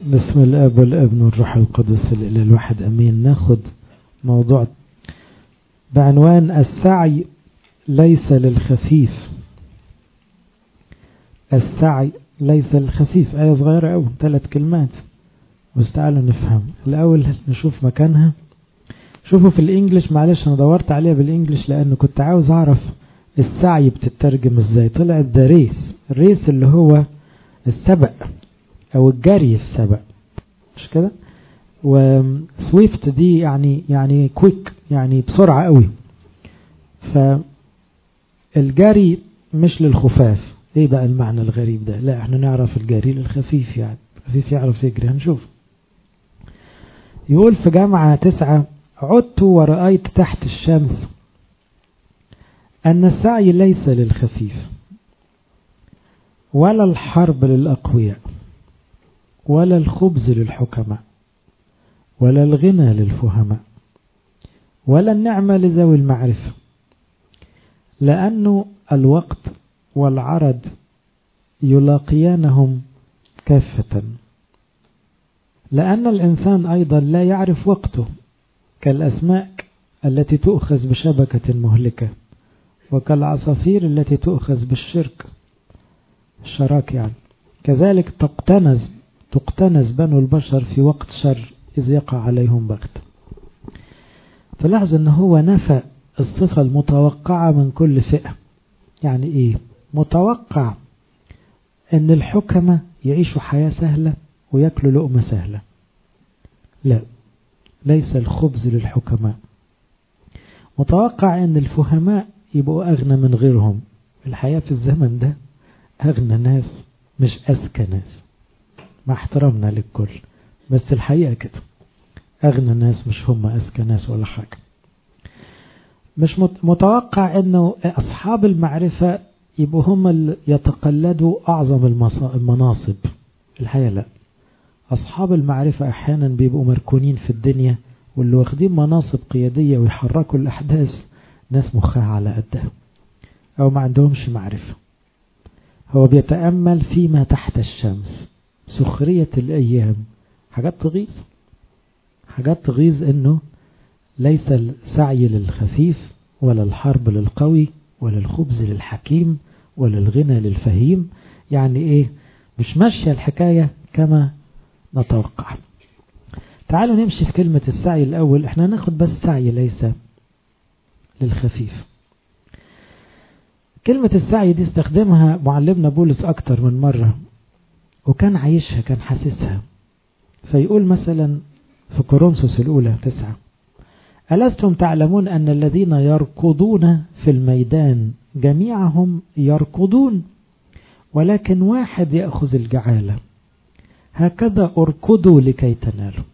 بسم الاب والابن والروح القدس الاله الواحد امين ناخد موضوع بعنوان السعي ليس للخفيف السعي ليس للخفيف آية صغيرة أوي ثلاث كلمات بس تعالوا نفهم الأول نشوف مكانها شوفوا في الإنجليش معلش أنا دورت عليها بالإنجليش لأنه كنت عاوز أعرف السعي بتترجم إزاي طلعت ده ريس الريس اللي هو السبق أو الجري في السبق مش كده وسويفت دي يعني يعني كويك يعني بسرعة قوي فالجري مش للخفاف ايه بقى المعنى الغريب ده لا احنا نعرف الجري للخفيف يعني الخفيف يعرف يجري هنشوف يقول في جامعة تسعة عدت ورأيت تحت الشمس أن السعي ليس للخفيف ولا الحرب للأقوياء ولا الخبز للحكماء ولا الغنى للفهماء ولا النعمة لذوي المعرفة لأنه الوقت والعرض يلاقيانهم كافة لأن الإنسان أيضا لا يعرف وقته كالأسماك التي تؤخذ بشبكة مهلكة وكالعصافير التي تؤخذ بالشرك الشراك يعني كذلك تقتنز تقتنز بنو البشر في وقت شر إذ يقع عليهم بغت تلاحظ أن هو نفى الصفة المتوقعة من كل فئة يعني إيه متوقع أن الحكمة يعيشوا حياة سهلة ويأكلوا لقمة سهلة لا ليس الخبز للحكماء متوقع أن الفهماء يبقوا أغنى من غيرهم الحياة في الزمن ده أغنى ناس مش أذكى ناس مع احترامنا للكل بس الحقيقة كده أغنى ناس مش هم أذكى ناس ولا حاجة مش متوقع أنه أصحاب المعرفة يبقوا هم اللي يتقلدوا أعظم المناصب الحقيقة لا أصحاب المعرفة أحيانا بيبقوا مركونين في الدنيا واللي واخدين مناصب قيادية ويحركوا الأحداث ناس مخها على قدها أو ما عندهمش معرفة هو بيتأمل فيما تحت الشمس سخرية الأيام حاجات تغيظ حاجات تغيظ انه ليس السعي للخفيف ولا الحرب للقوي ولا الخبز للحكيم ولا الغنى للفهيم يعني ايه مش ماشية الحكاية كما نتوقع تعالوا نمشي في كلمة السعي الأول احنا ناخد بس سعي ليس للخفيف كلمة السعي دي استخدمها معلمنا بولس أكتر من مرة وكان عايشها كان حاسسها فيقول مثلا في كورنثوس الأولى تسعة ألستم تعلمون أن الذين يركضون في الميدان جميعهم يركضون ولكن واحد يأخذ الجعالة هكذا اركضوا لكي تنالوا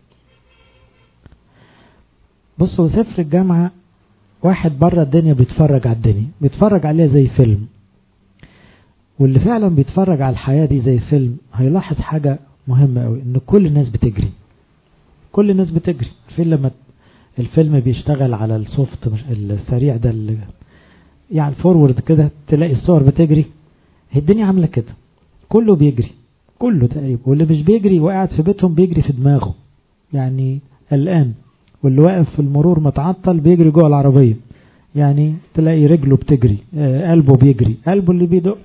بصوا سفر الجامعة واحد بره الدنيا بيتفرج على الدنيا بيتفرج عليها زي فيلم واللي فعلا بيتفرج على الحياة دي زي فيلم هيلاحظ حاجة مهمة قوي ان كل الناس بتجري كل الناس بتجري فين لما الفيلم بيشتغل على السوفت السريع ده اللي يعني فورورد كده تلاقي الصور بتجري هي الدنيا عاملة كده كله بيجري كله تقريبا واللي مش بيجري وقاعد في بيتهم بيجري في دماغه يعني الآن واللي واقف في المرور متعطل بيجري جوه العربية يعني تلاقي رجله بتجري قلبه بيجري قلبه اللي بيدق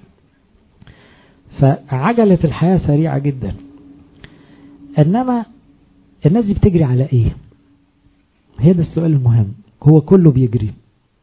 فعجلة الحياة سريعة جدا انما الناس دي بتجري على ايه هذا السؤال المهم هو كله بيجري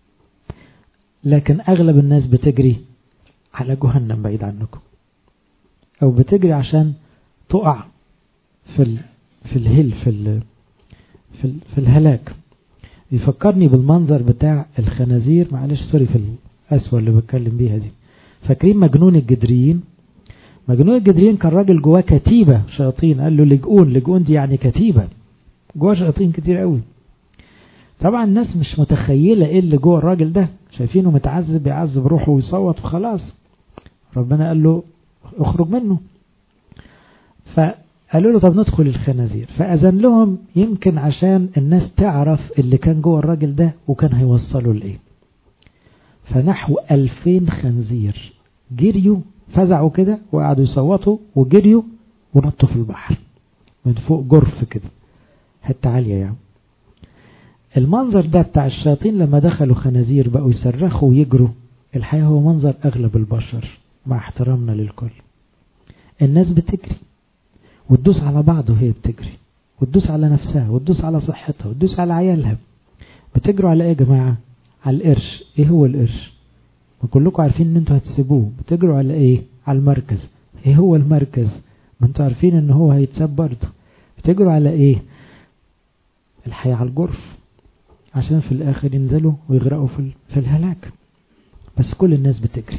لكن اغلب الناس بتجري على جهنم بعيد عنكم او بتجري عشان تقع في ال في الهل في ال في, ال في الهلاك يفكرني بالمنظر بتاع الخنازير معلش سوري في القسوة اللي بتكلم بيها دي فاكرين مجنون الجدريين مجنون الجدريين كان راجل جواه كتيبة شياطين قال له لجؤون لجؤون دي يعني كتيبة جواه شياطين كتير قوي طبعا الناس مش متخيلة ايه اللي جوه الراجل ده شايفينه متعذب بيعذب روحه ويصوت وخلاص ربنا قال له اخرج منه فقالوا له طب ندخل الخنازير فأذن لهم يمكن عشان الناس تعرف اللي كان جوه الراجل ده وكان هيوصله لإيه فنحو ألفين خنزير جريوا فزعوا كده وقعدوا يصوتوا وجريوا ونطوا في البحر من فوق جرف كده حتة عالية يعني المنظر ده بتاع الشياطين لما دخلوا خنازير بقوا يصرخوا ويجروا الحقيقة هو منظر أغلب البشر مع احترامنا للكل الناس بتجري وتدوس على بعض وهي بتجري وتدوس على نفسها وتدوس على صحتها وتدوس على عيالها بتجروا على ايه يا جماعة على القرش ايه هو القرش ما كلكم عارفين ان انتوا هتسيبوه بتجروا على ايه على المركز ايه هو المركز ما انتوا عارفين ان هو هيتساب برضه بتجروا على ايه الحياة على الجرف عشان في الاخر ينزلوا ويغرقوا في, في الهلاك بس كل الناس بتجري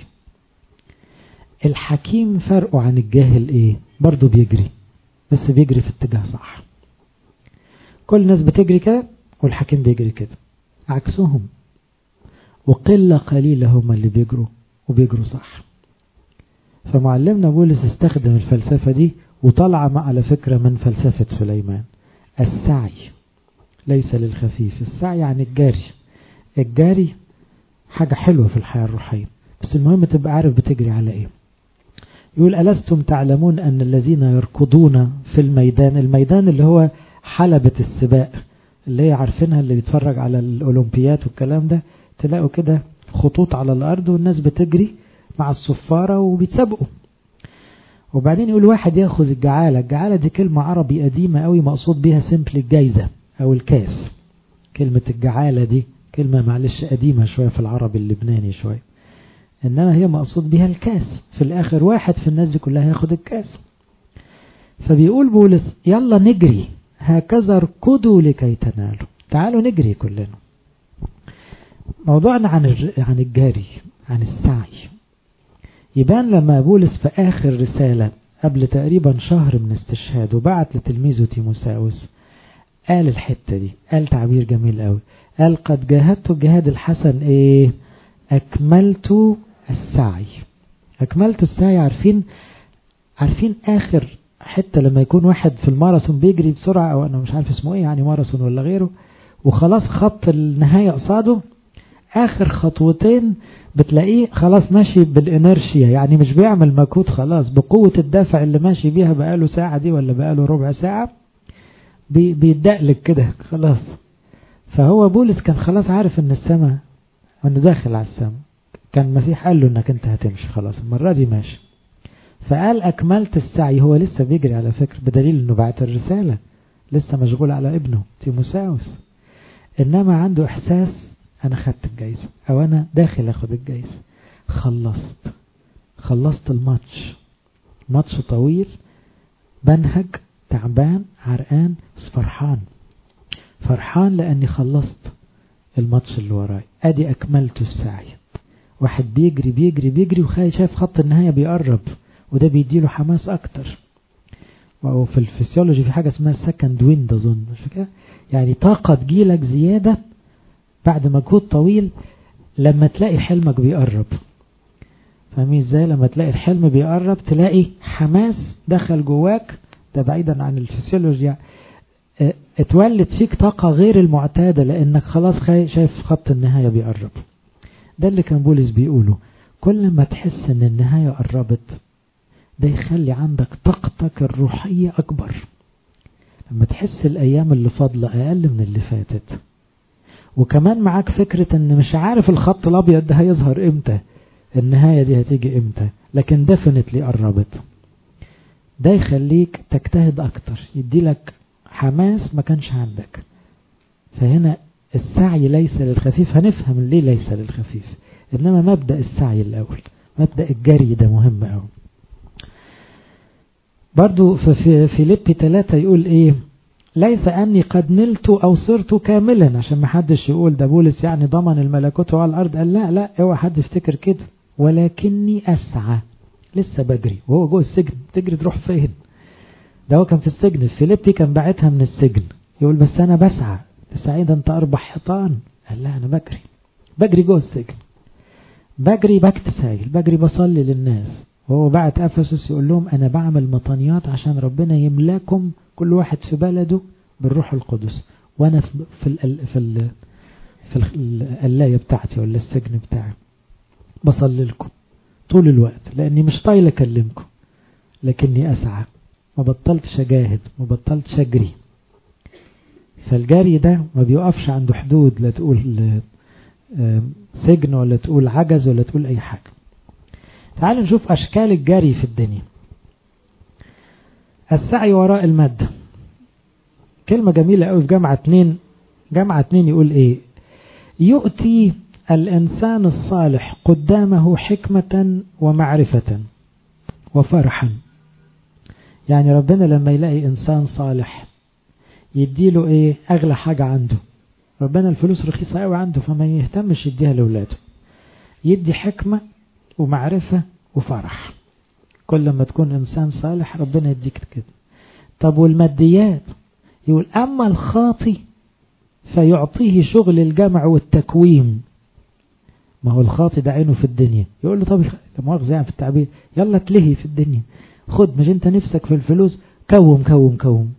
الحكيم فرقه عن الجاهل ايه برضه بيجري بس بيجري في اتجاه صح كل الناس بتجري كده والحكيم بيجري كده عكسهم وقلة قليلة هم اللي بيجروا وبيجروا صح فمعلمنا بولس استخدم الفلسفة دي وطلع على فكرة من فلسفة سليمان السعي ليس للخفيف السعي عن الجاري الجاري حاجة حلوة في الحياة الروحية بس المهم تبقى عارف بتجري على ايه يقول ألستم تعلمون أن الذين يركضون في الميدان الميدان اللي هو حلبة السباق اللي هي عارفينها اللي بيتفرج على الأولمبيات والكلام ده تلاقوا كده خطوط على الأرض والناس بتجري مع الصفارة وبيتسابقوا وبعدين يقول واحد ياخذ الجعالة الجعالة دي كلمة عربي قديمة قوي مقصود بيها سيمبل الجايزة أو الكاس كلمة الجعالة دي كلمة معلش قديمة شوية في العربي اللبناني شوية إنما هي مقصود بها الكاس في الآخر واحد في الناس دي كلها ياخد الكاس فبيقول بولس يلا نجري هكذا اركضوا لكي تنالوا تعالوا نجري كلنا موضوعنا عن عن الجري عن السعي يبان لما بولس في آخر رسالة قبل تقريبا شهر من استشهاده بعت لتلميذه تيموساوس قال الحتة دي قال تعبير جميل قوي قال قد جاهدت الجهاد الحسن ايه اكملت السعي اكملت السعي عارفين عارفين اخر حتة لما يكون واحد في الماراثون بيجري بسرعة او انا مش عارف اسمه ايه يعني ماراثون ولا غيره وخلاص خط النهاية قصاده اخر خطوتين بتلاقيه خلاص ماشي بالانرشيا يعني مش بيعمل مجهود خلاص بقوة الدافع اللي ماشي بيها بقاله ساعة دي ولا بقاله ربع ساعة بي بيدقلك كده خلاص فهو بولس كان خلاص عارف ان السماء انه داخل على السماء كان المسيح قال له انك انت هتمشي خلاص المرة دي ماشي فقال اكملت السعي هو لسه بيجري على فكرة بدليل انه بعت الرسالة لسه مشغول على ابنه تيموساوس انما عنده احساس انا خدت الجايزة او انا داخل اخد الجايزة خلصت خلصت الماتش ماتش طويل بنهج تعبان عرقان بس فرحان فرحان لاني خلصت الماتش اللي وراي ادي اكملت السعي واحد بيجري بيجري بيجري وخاي شايف خط النهاية بيقرب وده بيديله حماس اكتر وفي الفسيولوجي في حاجة اسمها سكند ويند اظن مش كده يعني طاقة تجيلك زيادة بعد مجهود طويل لما تلاقي حلمك بيقرب فاهمين ازاي لما تلاقي الحلم بيقرب تلاقي حماس دخل جواك ده بعيدا عن الفسيولوجيا اتولد فيك طاقة غير المعتادة لانك خلاص شايف خط النهاية بيقرب ده اللي كان بولس بيقوله كل ما تحس ان النهاية قربت ده يخلي عندك طاقتك الروحية اكبر لما تحس الايام اللي فاضلة اقل من اللي فاتت وكمان معاك فكرة ان مش عارف الخط الابيض ده هيظهر امتى النهاية دي هتيجي امتى لكن ديفنتلي قربت ده يخليك تجتهد اكتر يديلك حماس ما كانش عندك فهنا السعي ليس للخفيف هنفهم ليه ليس للخفيف انما مبدأ السعي الاول مبدأ الجري ده مهم قوي برضو في فيليبي 3 يقول ايه ليس أني قد نلت أو صرت كاملا عشان ما حدش يقول ده بولس يعني ضمن الملكوت على الأرض قال لا لا اوعى حد يفتكر كده ولكني أسعى لسه بجري وهو جوه السجن تجري تروح فين ده هو كان في السجن فيليبي كان باعتها من السجن يقول بس أنا بسعى سعيد أنت أربح حيطان قال لا أنا بجري بجري جوه السجن بجري بكتسايل بجري بصلي للناس وهو بعت أفسس يقول لهم أنا بعمل مطانيات عشان ربنا يملاكم كل واحد في بلده بالروح القدس وأنا في ال في ال في القلاية بتاعتي ولا السجن بتاعي بصلي لكم طول الوقت لأني مش طايل أكلمكم لكني أسعى ما بطلتش أجاهد ما بطلتش أجري فالجري ده ما بيقفش عند حدود لا تقول سجن ولا تقول عجز ولا تقول أي حاجة تعالوا نشوف أشكال الجري في الدنيا السعي وراء المادة كلمة جميلة قوي في جامعة اتنين جامعة اتنين يقول ايه يؤتي الإنسان الصالح قدامه حكمة ومعرفة وفرحا يعني ربنا لما يلاقي إنسان صالح يديله ايه أغلى حاجة عنده ربنا الفلوس رخيصة قوي عنده فما يهتمش يديها لأولاده يدي حكمة ومعرفة وفرح كل ما تكون إنسان صالح ربنا يديك كده طب والماديات يقول أما الخاطي فيعطيه شغل الجمع والتكويم ما هو الخاطي ده عينه في الدنيا يقول له طب مؤاخذة يعني في التعبير يلا تلهي في الدنيا خد مش انت نفسك في الفلوس كوم كوم كوم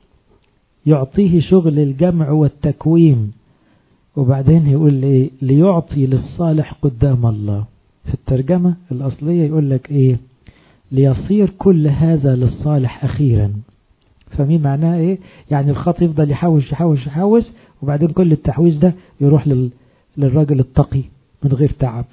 يعطيه شغل الجمع والتكويم وبعدين يقول ايه ليعطي للصالح قدام الله في الترجمة الأصلية يقول لك ايه ليصير كل هذا للصالح أخيرا فمين معناه ايه يعني الخاطي يفضل يحوش يحوش يحوش وبعدين كل التحويش ده يروح لل... للراجل التقي من غير تعب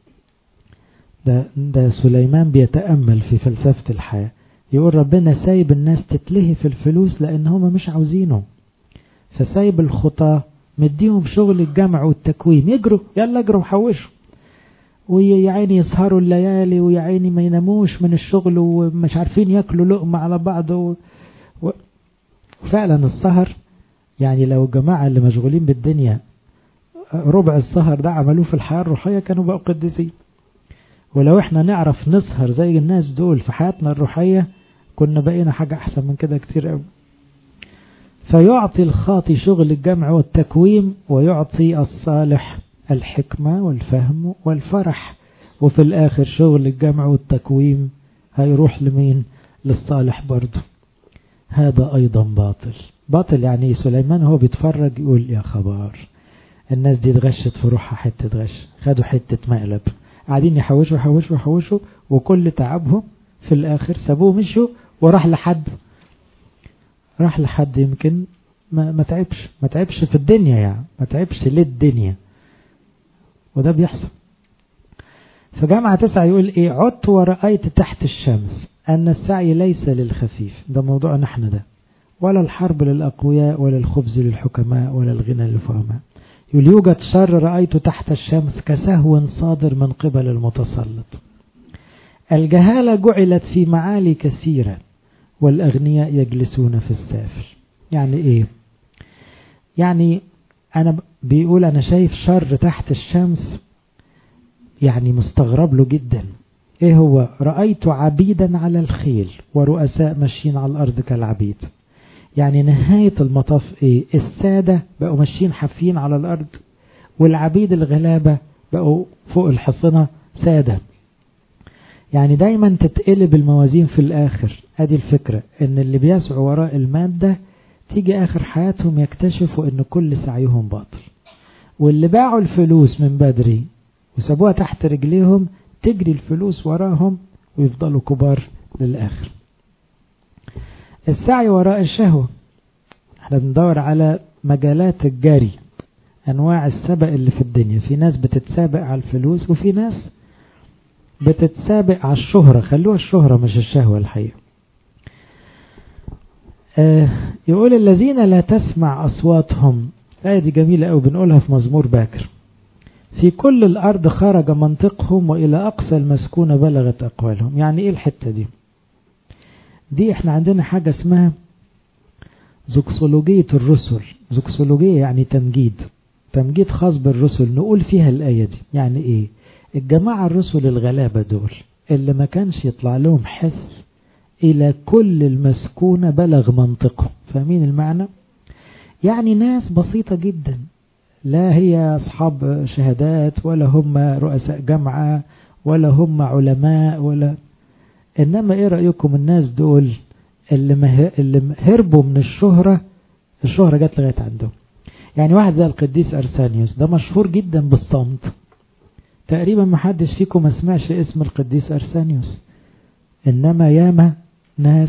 ده, ده سليمان بيتأمل في فلسفة الحياة يقول ربنا سايب الناس تتلهي في الفلوس لأن هم مش عاوزينه فسايب الخطاة مديهم شغل الجمع والتكوين يجروا يلا اجروا وحوشوا ويا عيني يسهروا الليالي ويا عيني ما يناموش من الشغل ومش عارفين ياكلوا لقمة على بعض و... و... فعلا السهر يعني لو الجماعة اللي مشغولين بالدنيا ربع السهر ده عملوه في الحياة الروحية كانوا بقوا قديسين ولو احنا نعرف نسهر زي الناس دول في حياتنا الروحية كنا بقينا حاجة أحسن من كده كتير قوي فيعطي الخاطي شغل الجمع والتكويم ويعطي الصالح الحكمة والفهم والفرح وفي الآخر شغل الجمع والتكويم هيروح لمين للصالح برضه هذا أيضا باطل باطل يعني سليمان هو بيتفرج يقول يا خبر الناس دي اتغشت في روحها حتة غش خدوا حتة مقلب قاعدين يحوشوا يحوشوا يحوشوا وكل تعبهم في الآخر سابوه مشوا وراح لحد راح لحد يمكن ما, ما تعبش ما تعبش في الدنيا يعني ما تعبش للدنيا وده بيحصل فجامعة تسعة يقول ايه عدت ورأيت تحت الشمس أن السعي ليس للخفيف ده موضوعنا احنا ده ولا الحرب للأقوياء ولا الخبز للحكماء ولا الغنى للفهماء يقول يوجد شر رأيت تحت الشمس كسهو صادر من قبل المتسلط الجهالة جعلت في معالي كثيرة والأغنياء يجلسون في السافل يعني ايه يعني أنا بيقول أنا شايف شر تحت الشمس يعني مستغرب له جدا ايه هو رأيت عبيدا على الخيل ورؤساء ماشيين على الأرض كالعبيد يعني نهاية المطاف ايه السادة بقوا ماشيين حافين على الأرض والعبيد الغلابة بقوا فوق الحصنة سادة يعني دايما تتقلب الموازين في الآخر ادي الفكرة ان اللي بيسعوا وراء المادة تيجي آخر حياتهم يكتشفوا ان كل سعيهم باطل واللي باعوا الفلوس من بدري وسابوها تحت رجليهم تجري الفلوس وراهم ويفضلوا كبار للآخر السعي وراء الشهوة احنا بندور على مجالات الجري انواع السبق اللي في الدنيا في ناس بتتسابق على الفلوس وفي ناس بتتسابق على الشهرة خلوها الشهرة مش الشهوة الحقيقة آه يقول الذين لا تسمع أصواتهم الآية دي جميلة أو بنقولها في مزمور باكر في كل الأرض خرج منطقهم وإلى أقصى المسكونة بلغت أقوالهم يعني إيه الحتة دي دي احنا عندنا حاجة اسمها زوكسولوجية الرسل زوكسولوجية يعني تمجيد تمجيد خاص بالرسل نقول فيها الآية دي يعني ايه الجماعة الرسل الغلابة دول اللي ما كانش يطلع لهم حس إلى كل المسكونة بلغ منطقهم فاهمين المعنى يعني ناس بسيطة جدا لا هي أصحاب شهادات ولا هم رؤساء جامعة ولا هم علماء ولا إنما إيه رأيكم الناس دول اللي, مه... اللي هربوا من الشهرة الشهرة جت لغاية عندهم يعني واحد زي القديس أرسانيوس ده مشهور جدا بالصمت تقريبا ما حدش فيكم ما سمعش اسم القديس أرسانيوس إنما ياما ناس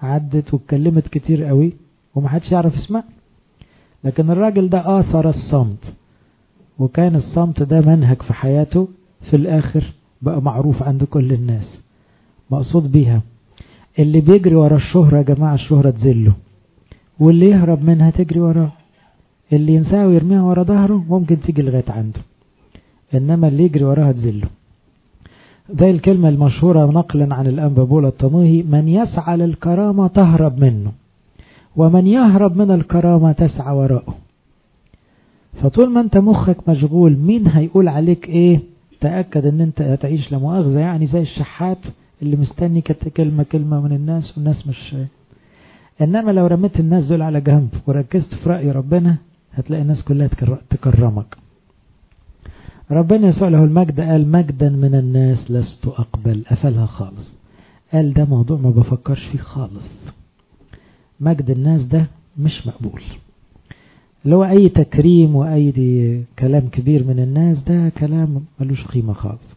عدت واتكلمت كتير قوي ومحدش يعرف اسمها لكن الراجل ده آثر الصمت وكان الصمت ده منهج في حياته في الآخر بقى معروف عند كل الناس مقصود بيها اللي بيجري ورا الشهرة يا جماعة الشهرة تذله واللي يهرب منها تجري وراه اللي ينساها ويرميها ورا ظهره ممكن تيجي لغاية عنده إنما اللي يجري وراها تذله زي الكلمة المشهورة نقلا عن الأنبا بولا الطنوهي من يسعى للكرامة تهرب منه ومن يهرب من الكرامة تسعى وراءه فطول ما انت مخك مشغول مين هيقول عليك ايه تأكد ان انت هتعيش لمؤاخذة يعني زي الشحات اللي مستني كلمة كلمة من الناس والناس مش انما لو رميت الناس دول على جنب وركزت في رأي ربنا هتلاقي الناس كلها تكرمك ربنا يسوع له المجد قال مجدا من الناس لست أقبل قفلها خالص قال ده موضوع ما بفكرش فيه خالص مجد الناس ده مش مقبول اللي هو أي تكريم وأي كلام كبير من الناس ده كلام ملوش قيمة خالص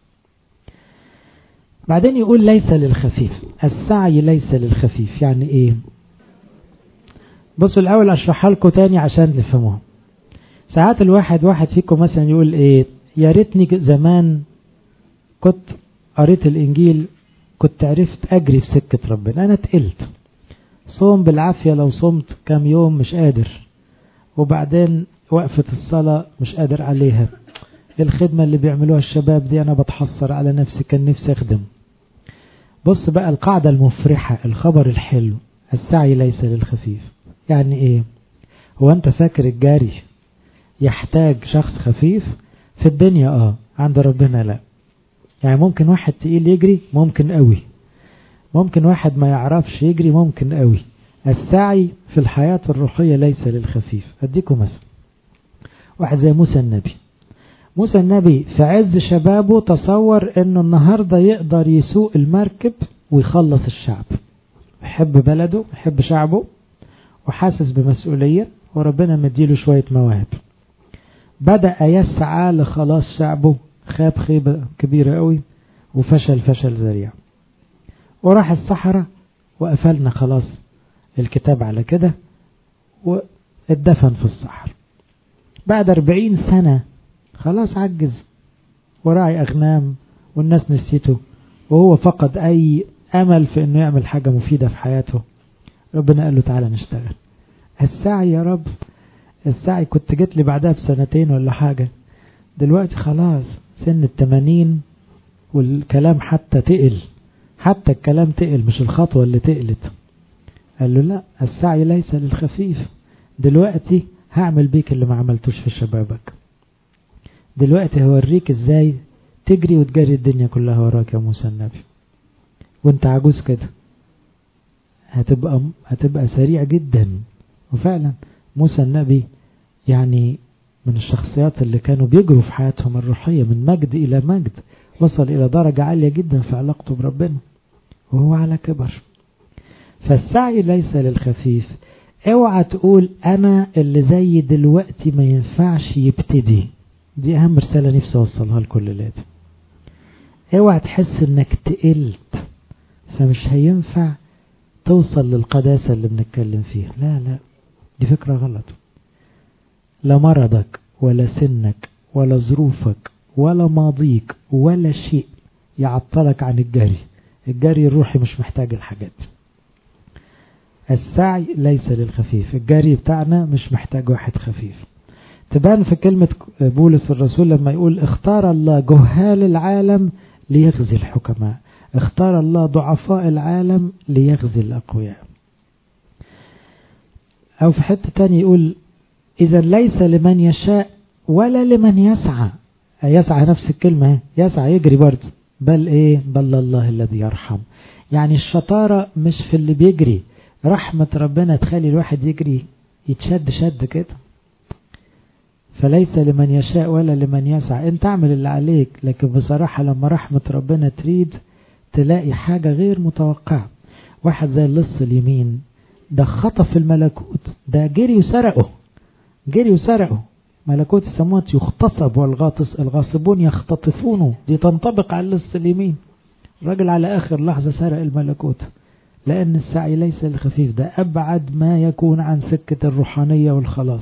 بعدين يقول ليس للخفيف السعي ليس للخفيف يعني ايه بصوا الأول أشرحها لكم تاني عشان نفهموها ساعات الواحد واحد فيكم مثلا يقول ايه يا ريتني زمان كنت قريت الإنجيل كنت عرفت أجري في سكة ربنا أنا تقلت صوم بالعافية لو صمت كام يوم مش قادر وبعدين وقفة الصلاة مش قادر عليها الخدمة اللي بيعملوها الشباب دي أنا بتحصر على نفسي كان نفسي أخدم بص بقى القاعدة المفرحة الخبر الحلو السعي ليس للخفيف يعني إيه هو أنت فاكر الجاري يحتاج شخص خفيف في الدنيا آه عند ربنا لا يعني ممكن واحد تقيل يجري ممكن قوي ممكن واحد ما يعرفش يجري ممكن قوي السعي في الحياة الروحية ليس للخفيف أديكم مثل واحد زي موسى النبي موسى النبي في عز شبابه تصور انه النهاردة يقدر يسوق المركب ويخلص الشعب يحب بلده يحب شعبه وحاسس بمسؤولية وربنا مديله شوية مواهب بدأ يسعى لخلاص شعبه خاب خيبة كبيرة قوي وفشل فشل ذريع وراح الصحراء وقفلنا خلاص الكتاب على كده واتدفن في الصحراء بعد أربعين سنة خلاص عجز وراعي أغنام والناس نسيته وهو فقد أي أمل في أنه يعمل حاجة مفيدة في حياته ربنا قال له تعالى نشتغل السعي يا رب السعي كنت جيت لي بعدها بسنتين ولا حاجة دلوقتي خلاص سن التمانين والكلام حتى تقل حتى الكلام تقل مش الخطوة اللي تقلت قال له لا السعي ليس للخفيف دلوقتي هعمل بيك اللي ما عملتوش في شبابك دلوقتي هوريك ازاي تجري وتجري الدنيا كلها وراك يا موسى النبي وانت عجوز كده هتبقى هتبقى سريع جدا وفعلا موسى النبي يعني من الشخصيات اللي كانوا بيجروا في حياتهم الروحية من مجد إلى مجد وصل إلى درجة عالية جدا في علاقته بربنا وهو على كبر فالسعي ليس للخفيف اوعى تقول انا اللي زي دلوقتي ما ينفعش يبتدي دي اهم رسالة نفسي اوصلها لكل لازم اوعى تحس انك تقلت فمش هينفع توصل للقداسة اللي بنتكلم فيها لا لا دي فكرة غلط لا مرضك ولا سنك ولا ظروفك ولا ماضيك ولا شيء يعطلك عن الجري الجري الروحي مش محتاج الحاجات السعي ليس للخفيف الجري بتاعنا مش محتاج واحد خفيف تبان في كلمة بولس الرسول لما يقول اختار الله جهال العالم ليغزي الحكماء اختار الله ضعفاء العالم ليغزي الأقوياء أو في حتة تاني يقول إذا ليس لمن يشاء ولا لمن يسعى يسعى نفس الكلمة يسعى يجري برضه بل إيه بل الله الذي يرحم يعني الشطارة مش في اللي بيجري رحمة ربنا تخلي الواحد يجري يتشد شد كده فليس لمن يشاء ولا لمن يسعى انت اعمل اللي عليك لكن بصراحة لما رحمة ربنا تريد تلاقي حاجة غير متوقعة واحد زي اللص اليمين ده خطف الملكوت ده جري وسرقه جري وسرقه ملكوت السماوات يغتصب والغاطس الغاصبون يختطفونه دي تنطبق على اللص اليمين الراجل على آخر لحظة سرق الملكوت لأن السعي ليس الخفيف ده أبعد ما يكون عن سكة الروحانية والخلاص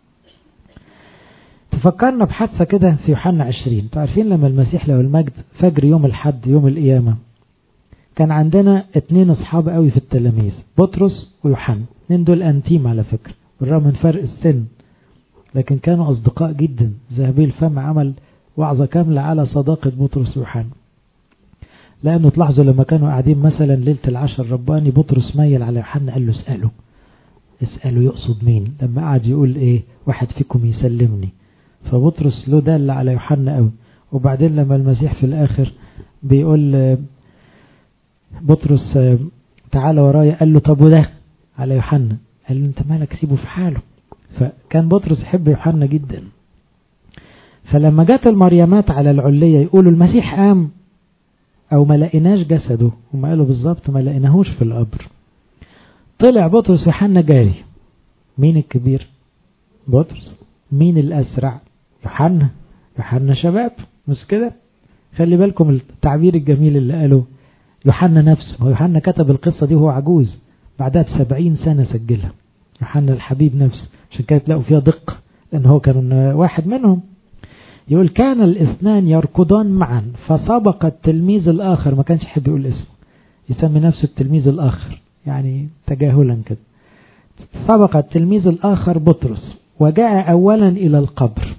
تفكرنا بحادثة كده في يوحنا عشرين تعرفين لما المسيح له المجد فجر يوم الحد يوم القيامة كان عندنا اتنين اصحاب قوي في التلاميذ بطرس ويوحنا اتنين دول انتيم على فكرة بالرغم من فرق السن لكن كانوا اصدقاء جدا ذهبي الفم عمل وعظة كاملة على صداقة بطرس ويوحنا لانه تلاحظوا لما كانوا قاعدين مثلا ليلة العشر الرباني بطرس ميل على يوحنا قال له اسأله اسأله يقصد مين لما قعد يقول ايه واحد فيكم يسلمني فبطرس له دل على يوحنا قوي وبعدين لما المسيح في الاخر بيقول بطرس تعالى ورايا قال له طب وده على يوحنا قال له انت مالك سيبه في حاله فكان بطرس يحب يوحنا جدا فلما جت المريمات على العلية يقولوا المسيح قام او ما لقيناش جسده هم قالوا بالظبط ما لقيناهوش في القبر طلع بطرس يوحنا جاري مين الكبير بطرس مين الاسرع يوحنا يوحنا شباب مش كده خلي بالكم التعبير الجميل اللي قاله يوحنا نفسه هو يوحنا كتب القصة دي وهو عجوز بعدها بسبعين سنة سجلها يوحنا الحبيب نفسه عشان كده تلاقوا فيها دقة لأن هو كان واحد منهم يقول كان الاثنان يركضان معا فسبق التلميذ الآخر ما كانش يحب يقول اسمه يسمي نفسه التلميذ الآخر يعني تجاهلا كده سبق التلميذ الآخر بطرس وجاء أولا إلى القبر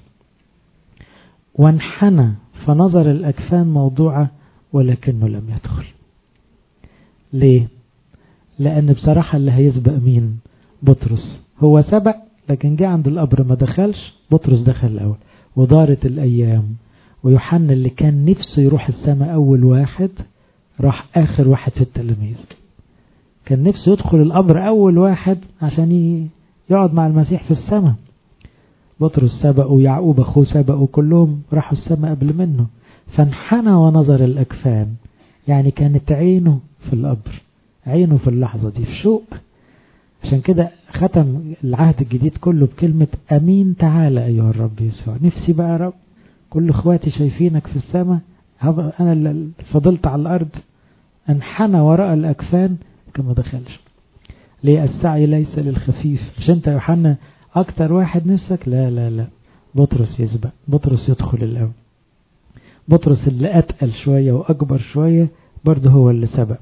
وانحنى فنظر الأكفان موضوعة ولكنه لم يدخل ليه لأن بصراحة اللي هيسبق مين بطرس هو سبق لكن جاء عند القبر ما دخلش بطرس دخل الأول ودارت الأيام ويوحنا اللي كان نفسه يروح السماء أول واحد راح آخر واحد في التلاميذ كان نفسه يدخل القبر أول واحد عشان يقعد مع المسيح في السماء بطرس سبق ويعقوب أخوه سبق وكلهم راحوا السماء قبل منه فانحنى ونظر الأكفان يعني كانت عينه في القبر عينه في اللحظة دي في شوق عشان كده ختم العهد الجديد كله بكلمة أمين تعالى أيها الرب يسوع نفسي بقى يا رب كل اخواتي شايفينك في السماء أنا اللي فضلت على الأرض انحنى وراء الأكفان كما دخلش ليه السعي ليس للخفيف مش انت يا يوحنا اكتر واحد نفسك لا لا لا بطرس يسبق بطرس يدخل الاول بطرس اللي اتقل شوية واكبر شوية برضه هو اللي سبق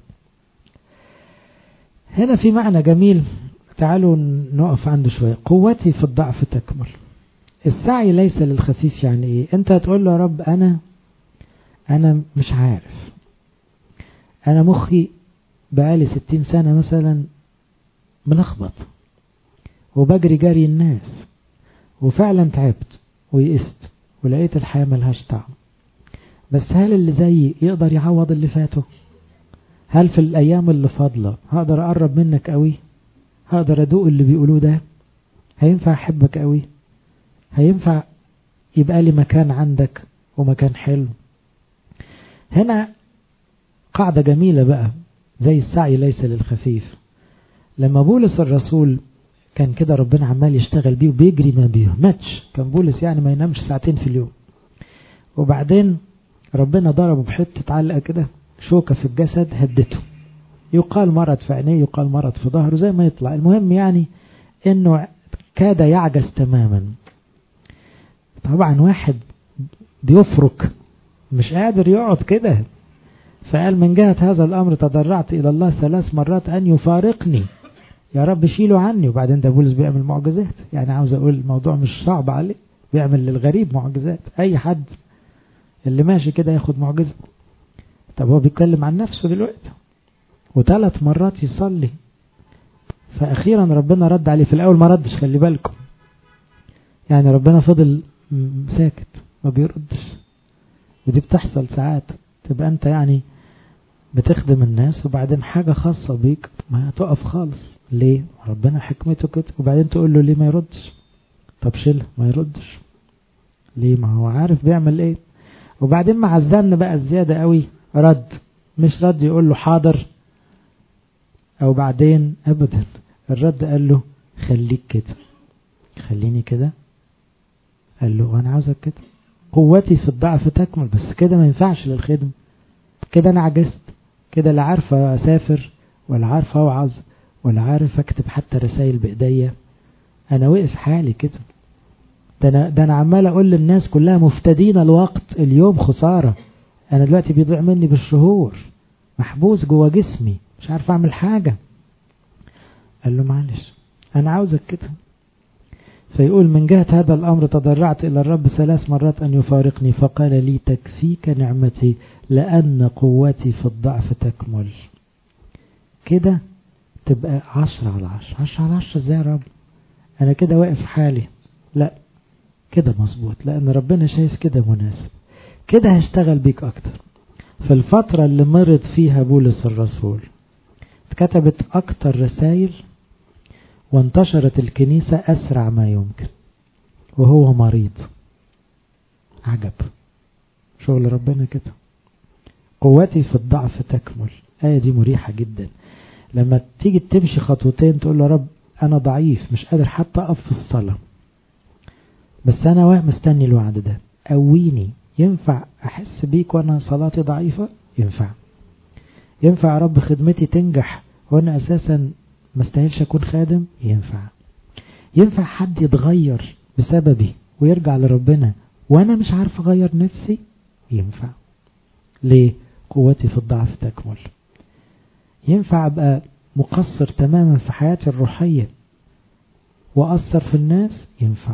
هنا في معنى جميل تعالوا نقف عنده شوية قوتي في الضعف تكمل السعي ليس للخفيف يعني ايه انت هتقول له يا رب انا انا مش عارف انا مخي بقالي ستين سنة مثلا ملخبط وبجري جري الناس وفعلا تعبت ويئست ولقيت الحياة ملهاش طعم بس هل اللي زيي يقدر يعوض اللي فاته هل في الأيام اللي فاضلة هقدر أقرب منك قوي هقدر أدوق اللي بيقولوه ده هينفع أحبك قوي هينفع يبقى لي مكان عندك ومكان حلو هنا قاعدة جميلة بقى زي السعي ليس للخفيف لما بولس الرسول كان كده ربنا عمال يشتغل بيه وبيجري ما بيهمتش كان بولس يعني ما ينامش ساعتين في اليوم وبعدين ربنا ضربه بحتة علقة كده شوكة في الجسد هدته يقال مرض في عينيه يقال مرض في ظهره زي ما يطلع المهم يعني انه كاد يعجز تماما طبعا واحد بيفرك مش قادر يقعد كده فقال من جهة هذا الأمر تضرعت إلى الله ثلاث مرات أن يفارقني يا رب شيله عني وبعدين ده بولس بيعمل معجزات يعني عاوز أقول الموضوع مش صعب عليه بيعمل للغريب معجزات أي حد اللي ماشي كده ياخد معجزة طب هو بيتكلم عن نفسه دلوقتي وثلاث مرات يصلي فأخيرا ربنا رد عليه في الأول ما ردش خلي بالكم يعني ربنا فضل ساكت ما بيردش ودي بتحصل ساعات تبقى انت يعني بتخدم الناس وبعدين حاجة خاصة بيك ما تقف خالص ليه ربنا حكمته كده وبعدين تقول له ليه ما يردش طب شيله ما يردش ليه ما هو عارف بيعمل ايه وبعدين مع الزن بقى الزيادة قوي رد مش رد يقول له حاضر او بعدين ابدا الرد قال له خليك كده خليني كده قال له وانا عاوزك كده قوتي في الضعف تكمل بس كده ما ينفعش للخدمة كده انا عجزت كده لا عارفة اسافر ولا عارف اوعظ ولا عارف اكتب حتى رسائل بايديا انا وقف حالي كده ده انا ده انا عمال اقول للناس كلها مفتدين الوقت اليوم خساره انا دلوقتي بيضيع مني بالشهور محبوس جوه جسمي مش عارف اعمل حاجه قال له معلش انا عاوزك كده فيقول من جهة هذا الأمر تضرعت إلى الرب ثلاث مرات أن يفارقني فقال لي تكفيك نعمتي لأن قوتي في الضعف تكمل كده تبقى عشرة على عشرة عشرة على عشرة ازاي يا رب أنا كده واقف حالي لا كده مظبوط لأن ربنا شايف كده مناسب كده هشتغل بيك أكتر في الفترة اللي مرض فيها بولس الرسول اتكتبت أكتر رسائل وانتشرت الكنيسة أسرع ما يمكن وهو مريض عجب شغل ربنا كده قوتي في الضعف تكمل آية دي مريحة جدا لما تيجي تمشي خطوتين تقول له رب أنا ضعيف مش قادر حتى أقف في الصلاة بس أنا واقف مستني الوعد ده قويني ينفع أحس بيك وأنا صلاتي ضعيفة ينفع ينفع يا رب خدمتي تنجح وأنا أساسا ما استاهلش أكون خادم ينفع ينفع حد يتغير بسببي ويرجع لربنا وأنا مش عارف أغير نفسي ينفع ليه قوتي في الضعف تكمل ينفع أبقى مقصر تماما في حياتي الروحية وأثر في الناس ينفع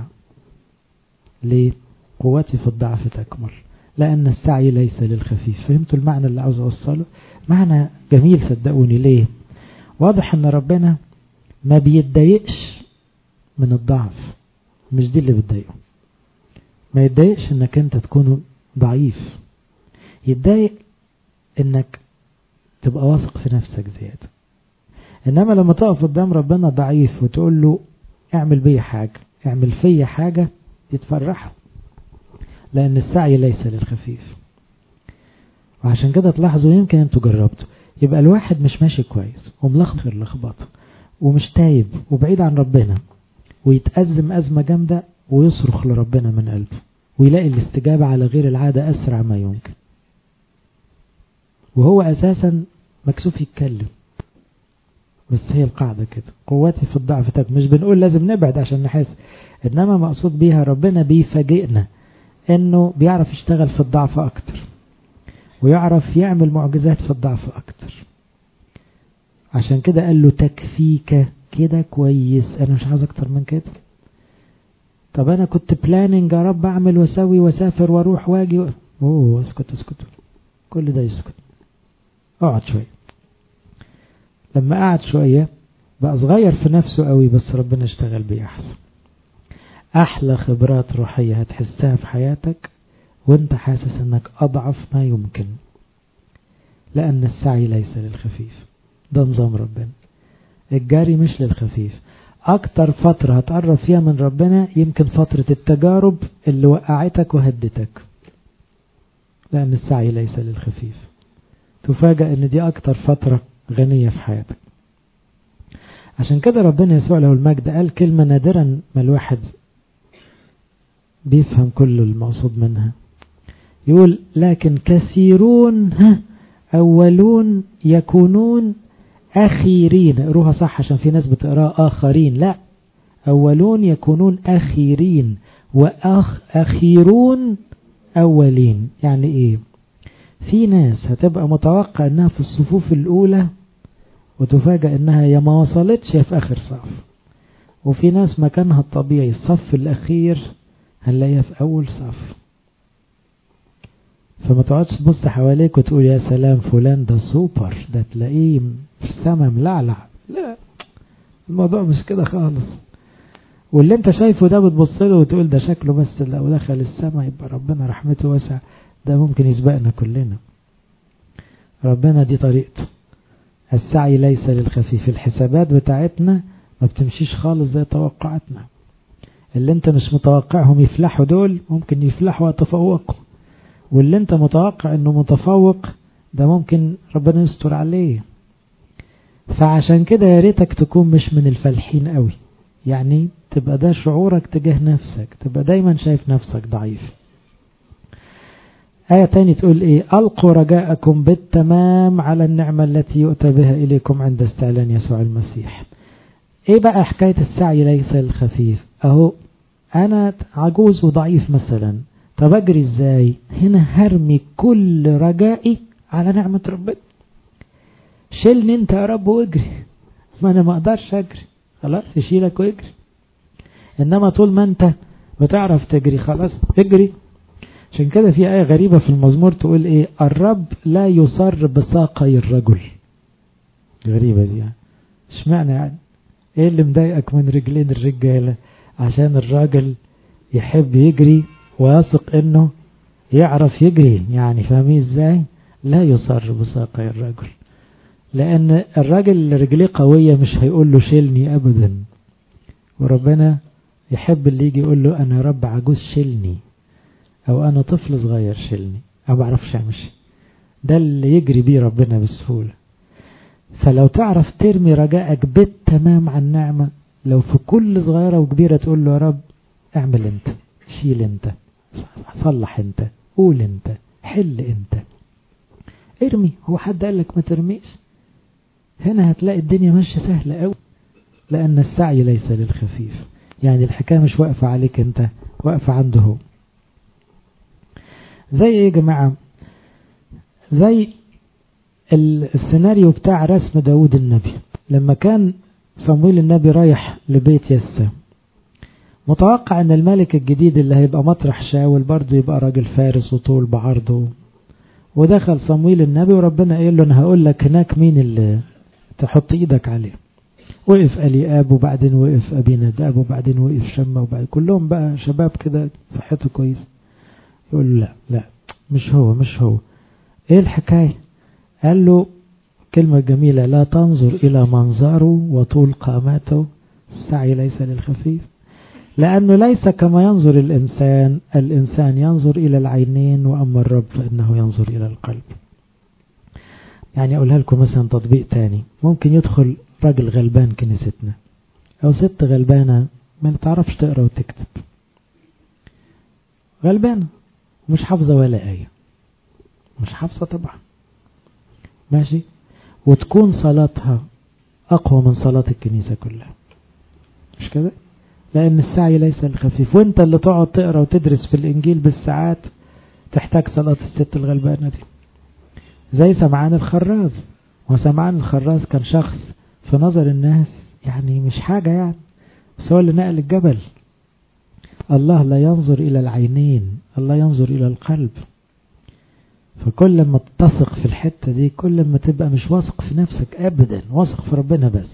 ليه قوتي في الضعف تكمل لأن السعي ليس للخفيف فهمتوا المعنى اللي عاوز أوصله معنى جميل صدقوني ليه واضح ان ربنا ما بيتضايقش من الضعف مش دي اللي بتضايقه ما يتضايقش انك انت تكون ضعيف يتضايق انك تبقى واثق في نفسك زيادة انما لما تقف قدام ربنا ضعيف وتقول له اعمل بي حاجة اعمل في حاجة يتفرحوا لان السعي ليس للخفيف وعشان كده تلاحظوا يمكن انتوا جربتوا يبقى الواحد مش ماشي كويس وملخبط لخبطه ومش تايب وبعيد عن ربنا ويتأزم أزمة جامدة ويصرخ لربنا من قلبه ويلاقي الاستجابة على غير العادة أسرع ما يمكن وهو أساسا مكسوف يتكلم بس هي القاعدة كده قوتي في الضعف تك مش بنقول لازم نبعد عشان نحس إنما مقصود بيها ربنا بيفاجئنا إنه بيعرف يشتغل في الضعف أكتر ويعرف يعمل معجزات في الضعف أكتر عشان كده قال له تكفيك كده كويس أنا مش عاوز أكتر من كده طب أنا كنت بلاننج يا رب أعمل وأسوي وأسافر وأروح وأجي أوه اسكت اسكت كل ده يسكت اقعد شوية لما قعد شوية بقى صغير في نفسه قوي بس ربنا اشتغل بيه أحسن أحلى خبرات روحية هتحسها في حياتك وانت حاسس انك اضعف ما يمكن لان السعي ليس للخفيف ده نظام ربنا الجري مش للخفيف اكتر فترة هتقرب فيها من ربنا يمكن فترة التجارب اللي وقعتك وهدتك لان السعي ليس للخفيف تفاجأ ان دي اكتر فترة غنية في حياتك عشان كده ربنا يسوع له المجد قال كلمة نادرا ما الواحد بيفهم كل المقصود منها يقول لكن كثيرون ها أولون يكونون أخيرين اقروها صح عشان في ناس بتقراها آخرين لا أولون يكونون أخيرين وأخ أخيرون أولين يعني إيه في ناس هتبقى متوقع إنها في الصفوف الأولى وتفاجأ إنها يا ما وصلتش يا في آخر صف وفي ناس مكانها الطبيعي الصف الأخير هنلاقيها في أول صف فما تقعدش تبص حواليك وتقول يا سلام فلان ده سوبر ده تلاقيه في السما ملعلع لا الموضوع مش كده خالص واللي انت شايفه ده بتبص له وتقول ده شكله بس لو دخل السما يبقى ربنا رحمته واسع ده ممكن يسبقنا كلنا ربنا دي طريقته السعي ليس للخفيف الحسابات بتاعتنا ما بتمشيش خالص زي توقعاتنا اللي انت مش متوقعهم يفلحوا دول ممكن يفلحوا ويتفوقوا واللي انت متوقع انه متفوق ده ممكن ربنا يستر عليه فعشان كده يا ريتك تكون مش من الفالحين قوي يعني تبقى ده شعورك تجاه نفسك تبقى دايما شايف نفسك ضعيف آية تاني تقول إيه ألقوا رجاءكم بالتمام على النعمة التي يؤتى بها إليكم عند استعلان يسوع المسيح إيه بقى حكاية السعي ليس الخفيف أهو أنا عجوز وضعيف مثلا طب أجري إزاي هنا هرمي كل رجائي على نعمة ربنا شيلني أنت يا رب واجري ما أنا ما أقدرش أجري خلاص يشيلك واجري إنما طول ما أنت بتعرف تجري خلاص اجري عشان كده في آية غريبة في المزمور تقول إيه الرب لا يصر بساقي الرجل غريبة دي يعني اشمعنى يعني ايه اللي مضايقك من رجلين الرجالة عشان الراجل يحب يجري ويثق انه يعرف يجري يعني فاهمين ازاي لا يصر بساقي الرجل لان الراجل اللي رجليه قوية مش هيقول له شيلني ابدا وربنا يحب اللي يجي يقول له انا يا رب عجوز شيلني او انا طفل صغير شيلني او بعرفش امشي ده اللي يجري بيه ربنا بسهولة فلو تعرف ترمي رجائك بالتمام عن نعمة لو في كل صغيرة وكبيرة تقول له يا رب اعمل انت شيل انت صلح انت قول انت حل انت ارمي هو حد قال لك ما ترميش هنا هتلاقي الدنيا ماشية سهلة قوي لأن السعي ليس للخفيف يعني الحكاية مش واقفة عليك انت واقفة عنده هو زي ايه يا جماعة زي السيناريو بتاع رسم داود النبي لما كان صمويل النبي رايح لبيت يسا متوقع ان الملك الجديد اللي هيبقى مطرح شاول برضه يبقى راجل فارس وطول بعرضه ودخل صمويل النبي وربنا قال له انا هقول لك هناك مين اللي تحط ايدك عليه وقف الياب وبعدين وقف ابي نداب وبعدين وقف شمه وبعدين كلهم بقى شباب كده صحته كويس يقول لا لا مش هو مش هو ايه الحكايه قال له كلمة جميلة لا تنظر إلى منظره وطول قامته السعي ليس للخفيف لأنه ليس كما ينظر الإنسان الإنسان ينظر إلى العينين وأما الرب فإنه ينظر إلى القلب يعني أقولها لكم مثلا تطبيق تاني ممكن يدخل راجل غلبان كنيستنا أو ست غلبانة ما تعرفش تقرأ وتكتب غلبانة مش حافظة ولا آية مش حافظة طبعا ماشي وتكون صلاتها أقوى من صلاة الكنيسة كلها مش كده لأن السعي ليس الخفيف وانت اللي تقعد تقرأ وتدرس في الإنجيل بالساعات تحتاج صلاة الست الغلبانة دي زي سمعان الخراز وسمعان الخراز كان شخص في نظر الناس يعني مش حاجة يعني بس هو اللي نقل الجبل الله لا ينظر إلى العينين الله ينظر إلى القلب فكل ما تثق في الحتة دي كل ما تبقى مش واثق في نفسك أبدا واثق في ربنا بس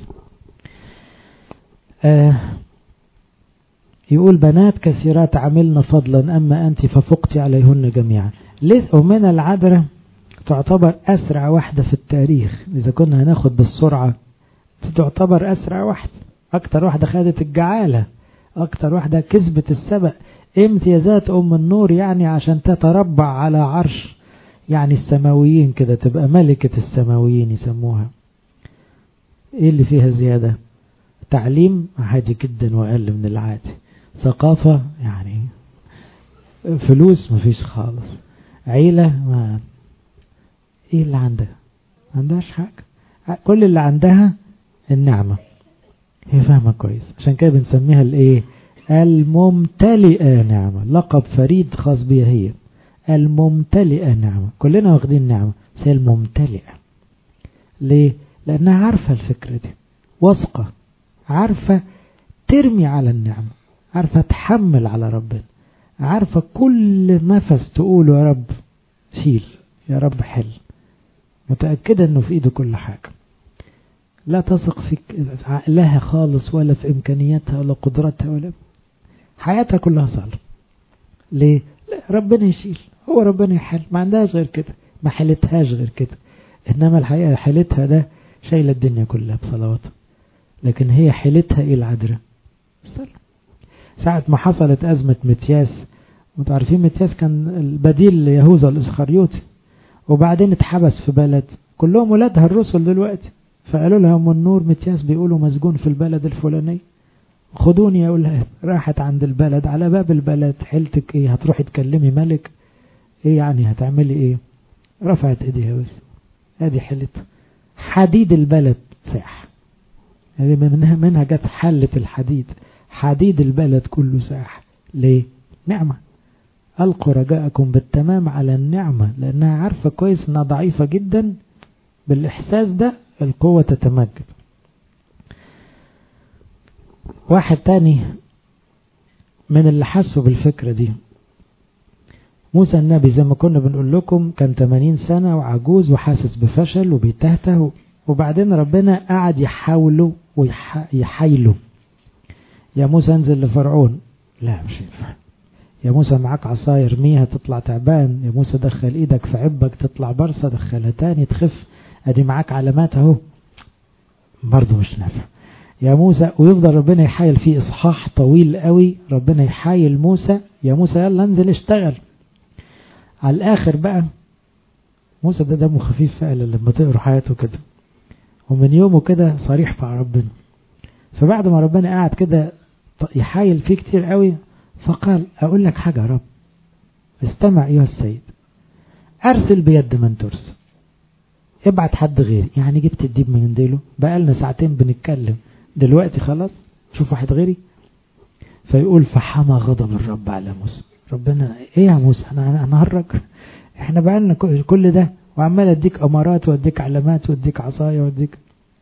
آه يقول بنات كثيرات عملن فضلا أما أنت ففقت عليهن جميعا ومن العذراء تعتبر أسرع واحدة في التاريخ إذا كنا هناخد بالسرعة تعتبر أسرع واحدة أكتر واحدة خدت الجعالة أكتر واحدة كسبت السبق امتيازات أم النور يعني عشان تتربع على عرش يعني السماويين كده تبقى ملكة السماويين يسموها ايه اللي فيها زيادة تعليم عادي جدا وأقل من العادي ثقافة يعني فلوس مفيش خالص عيلة ما ايه اللي عندها ما عندهاش حاجة كل اللي عندها النعمة هي فاهمة كويس عشان كده بنسميها الايه الممتلئة نعمة لقب فريد خاص بيها هي الممتلئة نعمة كلنا واخدين نعمة بس هي الممتلئة ليه لأنها عارفة الفكرة دي واثقة عارفة ترمي على النعمة عارفة تحمل على ربنا عارفة كل نفس تقوله يا رب شيل يا رب حل متأكدة انه في ايده كل حاجة لا تثق في عقلها خالص ولا في امكانياتها ولا قدرتها ولا حياتها كلها صالح ليه لا ربنا يشيل هو ربنا يحل ما عندهاش غير كده ما حلتهاش غير كده انما الحقيقة حلتها ده شايلة الدنيا كلها بصلواتها لكن هي حلتها ايه العذراء ساعة ما حصلت أزمة متياس وانتوا عارفين متياس كان البديل ليهوذا الإسخريوطي وبعدين اتحبس في بلد كلهم ولادها الرسل دلوقتي فقالوا لها ام النور متياس بيقولوا مسجون في البلد الفلاني خدوني يا اولاد راحت عند البلد على باب البلد حيلتك ايه هتروحي تكلمي ملك ايه يعني هتعملي ايه رفعت ايديها بس ادي حلت حديد البلد ساح يعني منها منها جت حلة الحديد حديد البلد كله ساح ليه نعمة ألقوا رجاءكم بالتمام على النعمة لأنها عارفة كويس أنها ضعيفة جدا بالإحساس ده القوة تتمجد واحد تاني من اللي حسوا بالفكرة دي موسى النبي زي ما كنا بنقول لكم كان 80 سنة وعجوز وحاسس بفشل وبيتهته وبعدين ربنا قعد يحاوله ويحايله يا موسى انزل لفرعون لا مش ينفع يا موسى معاك عصاية ارميها تطلع تعبان يا موسى دخل ايدك في عبك تطلع برصة دخلها تاني تخف ادي معاك علامات اهو برضه مش نافع يا موسى ويفضل ربنا يحايل فيه اصحاح طويل قوي ربنا يحايل موسى يا موسى يلا انزل اشتغل على الاخر بقى موسى ده دمه خفيف فعلا لما تقروا حياته كده ومن يومه كده صريح مع ربنا فبعد ما ربنا قاعد كده يحايل فيه كتير قوي فقال اقول لك حاجة يا رب استمع ايها السيد ارسل بيد من ترسل ابعت حد غيري يعني جبت الديب من ديله بقالنا ساعتين بنتكلم دلوقتي خلاص شوف واحد غيري فيقول فحمى غضب الرب على موسى ربنا ايه يا موسى انا هنهرج احنا بقالنا كل ده وعمال اديك امارات واديك علامات واديك عصاية واديك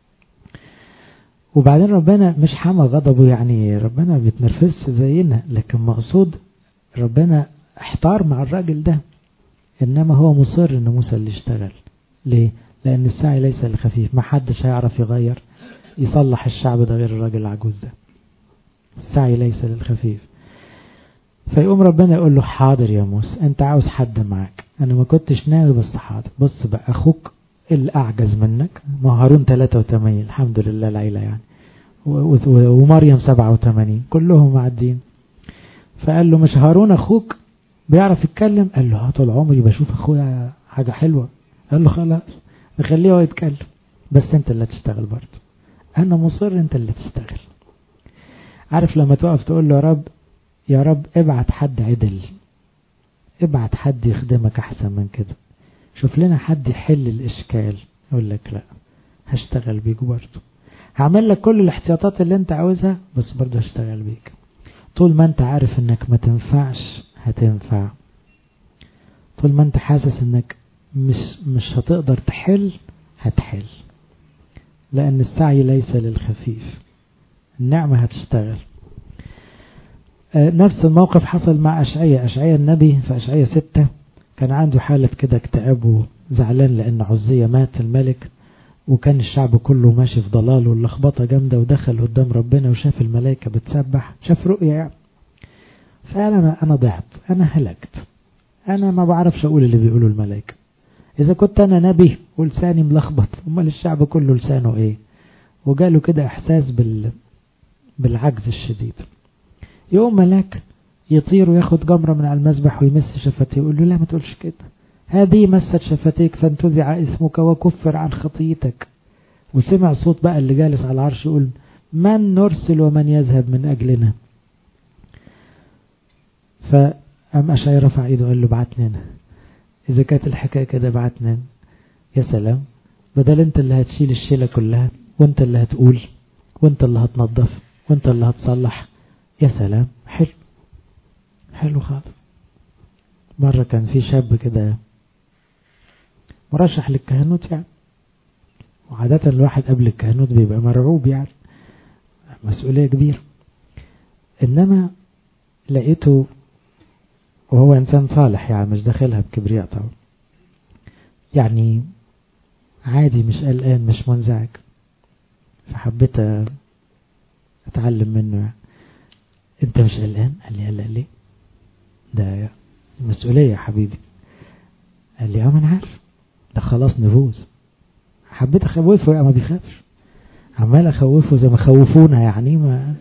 وبعدين ربنا مش حمى غضبه يعني ربنا بيتنرفزش زينا لكن مقصود ربنا احتار مع الراجل ده انما هو مصر ان موسى اللي اشتغل ليه لان السعي ليس الخفيف ما حدش هيعرف يغير يصلح الشعب ده غير الراجل العجوز ده السعي ليس للخفيف فيقوم ربنا يقول له حاضر يا موسى انت عاوز حد معاك انا ما كنتش ناوي بس حاضر بص بقى اخوك اللي اعجز منك ما هارون 83 الحمد لله العيلة يعني ومريم 87 كلهم معدين فقال له مش هارون اخوك بيعرف يتكلم قال له طول عمري بشوف اخويا حاجة حلوة قال له خلاص نخليه هو يتكلم بس انت اللي تشتغل برضه انا مصر انت اللي تشتغل عارف لما توقف تقول له يا رب يا رب ابعت حد عدل ابعت حد يخدمك احسن من كده شوف لنا حد يحل الاشكال يقول لك لا هشتغل بيك برضه هعمل لك كل الاحتياطات اللي انت عاوزها بس برضه هشتغل بيك طول ما انت عارف انك ما تنفعش هتنفع طول ما انت حاسس انك مش مش هتقدر تحل هتحل لان السعي ليس للخفيف النعمة هتشتغل نفس الموقف حصل مع أشعية أشعية النبي في أشعية ستة كان عنده حالة كده اكتئاب وزعلان لأن عزية مات الملك وكان الشعب كله ماشي في ضلال واللخبطة جامدة ودخل قدام ربنا وشاف الملائكة بتسبح شاف رؤية يعني فقال أنا, أنا ضعت أنا هلكت أنا ما بعرفش أقول اللي بيقوله الملائكة إذا كنت أنا نبي ولساني ملخبط أمال الشعب كله لسانه إيه وجاله كده إحساس بال بالعجز الشديد يقوم ملاك يطير وياخد جمرة من على المسبح ويمس شفتيه يقول له لا ما تقولش كده هذه مست شفتيك فانتزع اسمك وكفر عن خطيتك وسمع صوت بقى اللي جالس على العرش يقول من نرسل ومن يذهب من أجلنا فأم أشعي رفع ايده قال له بعتنا أنا إذا كانت الحكاية كده بعتنا يا سلام بدل انت اللي هتشيل الشيلة كلها وانت اللي هتقول وانت اللي هتنظف وانت اللي هتصلح يا سلام حلو حلو خالص مرة كان في شاب كده مرشح للكهنوت يعني وعادة الواحد قبل الكهنوت بيبقى مرعوب يعني مسؤولية كبيرة إنما لقيته وهو إنسان صالح يعني مش داخلها بكبرياء طبعا يعني عادي مش قلقان مش منزعج فحبيت أتعلم منه يعني انت مش قلقان قال لي قلق ليه ده مسؤولية يا حبيبي قال لي اه ما انا عارف ده خلاص نفوذ حبيت اخوفه يا ما بيخافش عمال اخوفه زي ما خوفونا يعني ما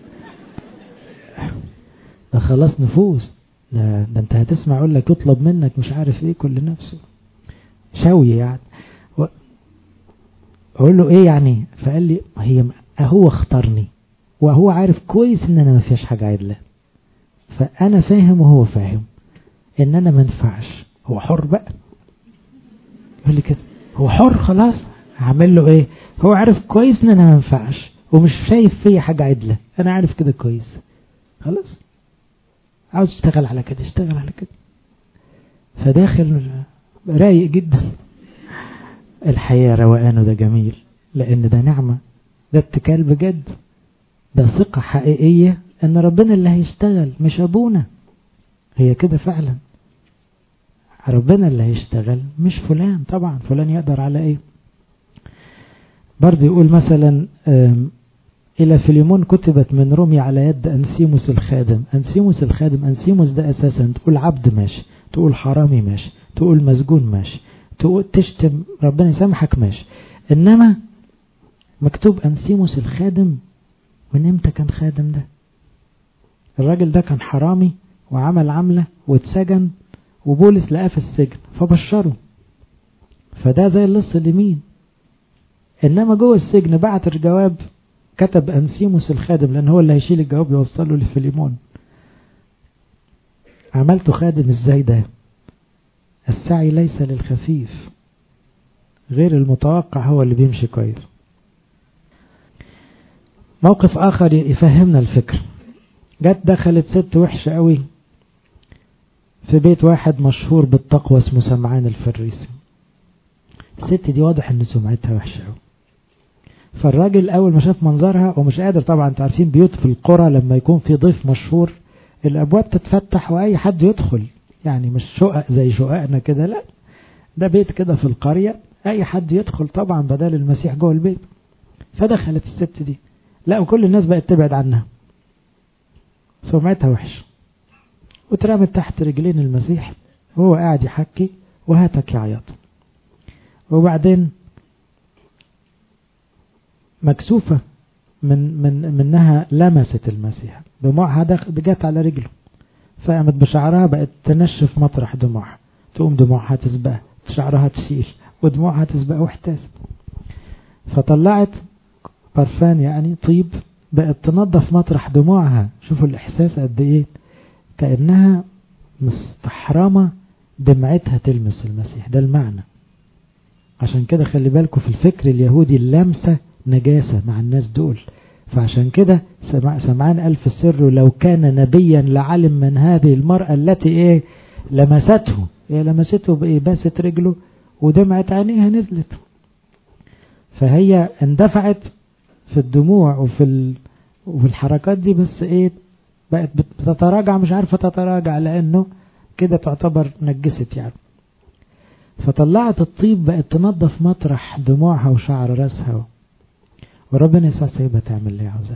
ده خلاص نفوذ ده, ده انت هتسمع يقول لك يطلب منك مش عارف ايه كل نفسه شوي يعني و... اقول له ايه يعني فقال لي هي هو اختارني وهو عارف كويس ان انا ما فيهاش حاجة عدلة فانا فاهم وهو فاهم ان انا ما ينفعش هو حر بقى يقول لي كده هو حر خلاص هعمل له ايه هو عارف كويس ان انا ما ينفعش ومش شايف فيا حاجة عدلة انا عارف كده كويس خلاص عاوز اشتغل على كده اشتغل على كده فداخل رايق جدا الحياة روقانه ده جميل لان ده نعمة ده اتكال بجد ده ثقة حقيقية ان ربنا اللي هيشتغل مش ابونا هي كده فعلا ربنا اللي هيشتغل مش فلان طبعا فلان يقدر على ايه برضه يقول مثلا إلى فيليمون كتبت من رومي على يد أنسيموس الخادم أنسيموس الخادم أنسيموس ده أساسا تقول عبد ماشي تقول حرامي ماشي تقول مسجون ماشي تقول تشتم ربنا يسامحك ماشي إنما مكتوب أنسيموس الخادم من امتى كان خادم ده الراجل ده كان حرامي وعمل عملة واتسجن وبولس لقاه في السجن فبشره فده زي اللص اليمين انما جوه السجن بعت الجواب كتب انسيموس الخادم لان هو اللي هيشيل الجواب يوصله لفيليمون عملته خادم ازاي ده السعي ليس للخفيف غير المتوقع هو اللي بيمشي كويس موقف اخر يفهمنا الفكر جت دخلت ست وحشة قوي في بيت واحد مشهور بالتقوى اسمه سمعان الفريسي الست دي واضح ان سمعتها وحشة قوي فالراجل اول ما شاف منظرها ومش قادر طبعا انتوا عارفين بيوت في القرى لما يكون في ضيف مشهور الابواب تتفتح واي حد يدخل يعني مش شقق زي شققنا كده لا ده بيت كده في القرية اي حد يدخل طبعا بدل المسيح جوه البيت فدخلت الست دي لا وكل الناس بقت تبعد عنها سمعتها وحش واترمت تحت رجلين المسيح وهو قاعد يحكي وهاتك يعيط وبعدين مكسوفة من من منها لمست المسيح دموعها جت على رجله فقامت بشعرها بقت تنشف مطرح دموعها تقوم دموعها تسبق شعرها تشيل ودموعها تسبق واحتاس فطلعت برفان يعني طيب بقت تنظف مطرح دموعها شوفوا الإحساس قد إيه كأنها مستحرمة دمعتها تلمس المسيح ده المعنى عشان كده خلي بالكم في الفكر اليهودي اللمسة نجاسة مع الناس دول فعشان كده سمعان قال في السر لو كان نبيا لعلم من هذه المرأة التي ايه لمسته هي لمسته بايه باست رجله ودمعت عينيها نزلت فهي اندفعت في الدموع وفي ال... وفي الحركات دي بس ايه بقت بتتراجع مش عارفة تتراجع لانه كده تعتبر نجست يعني فطلعت الطيب بقت تنظف مطرح دموعها وشعر راسها وربنا يسوع سايبها تعمل اللي عاوزاه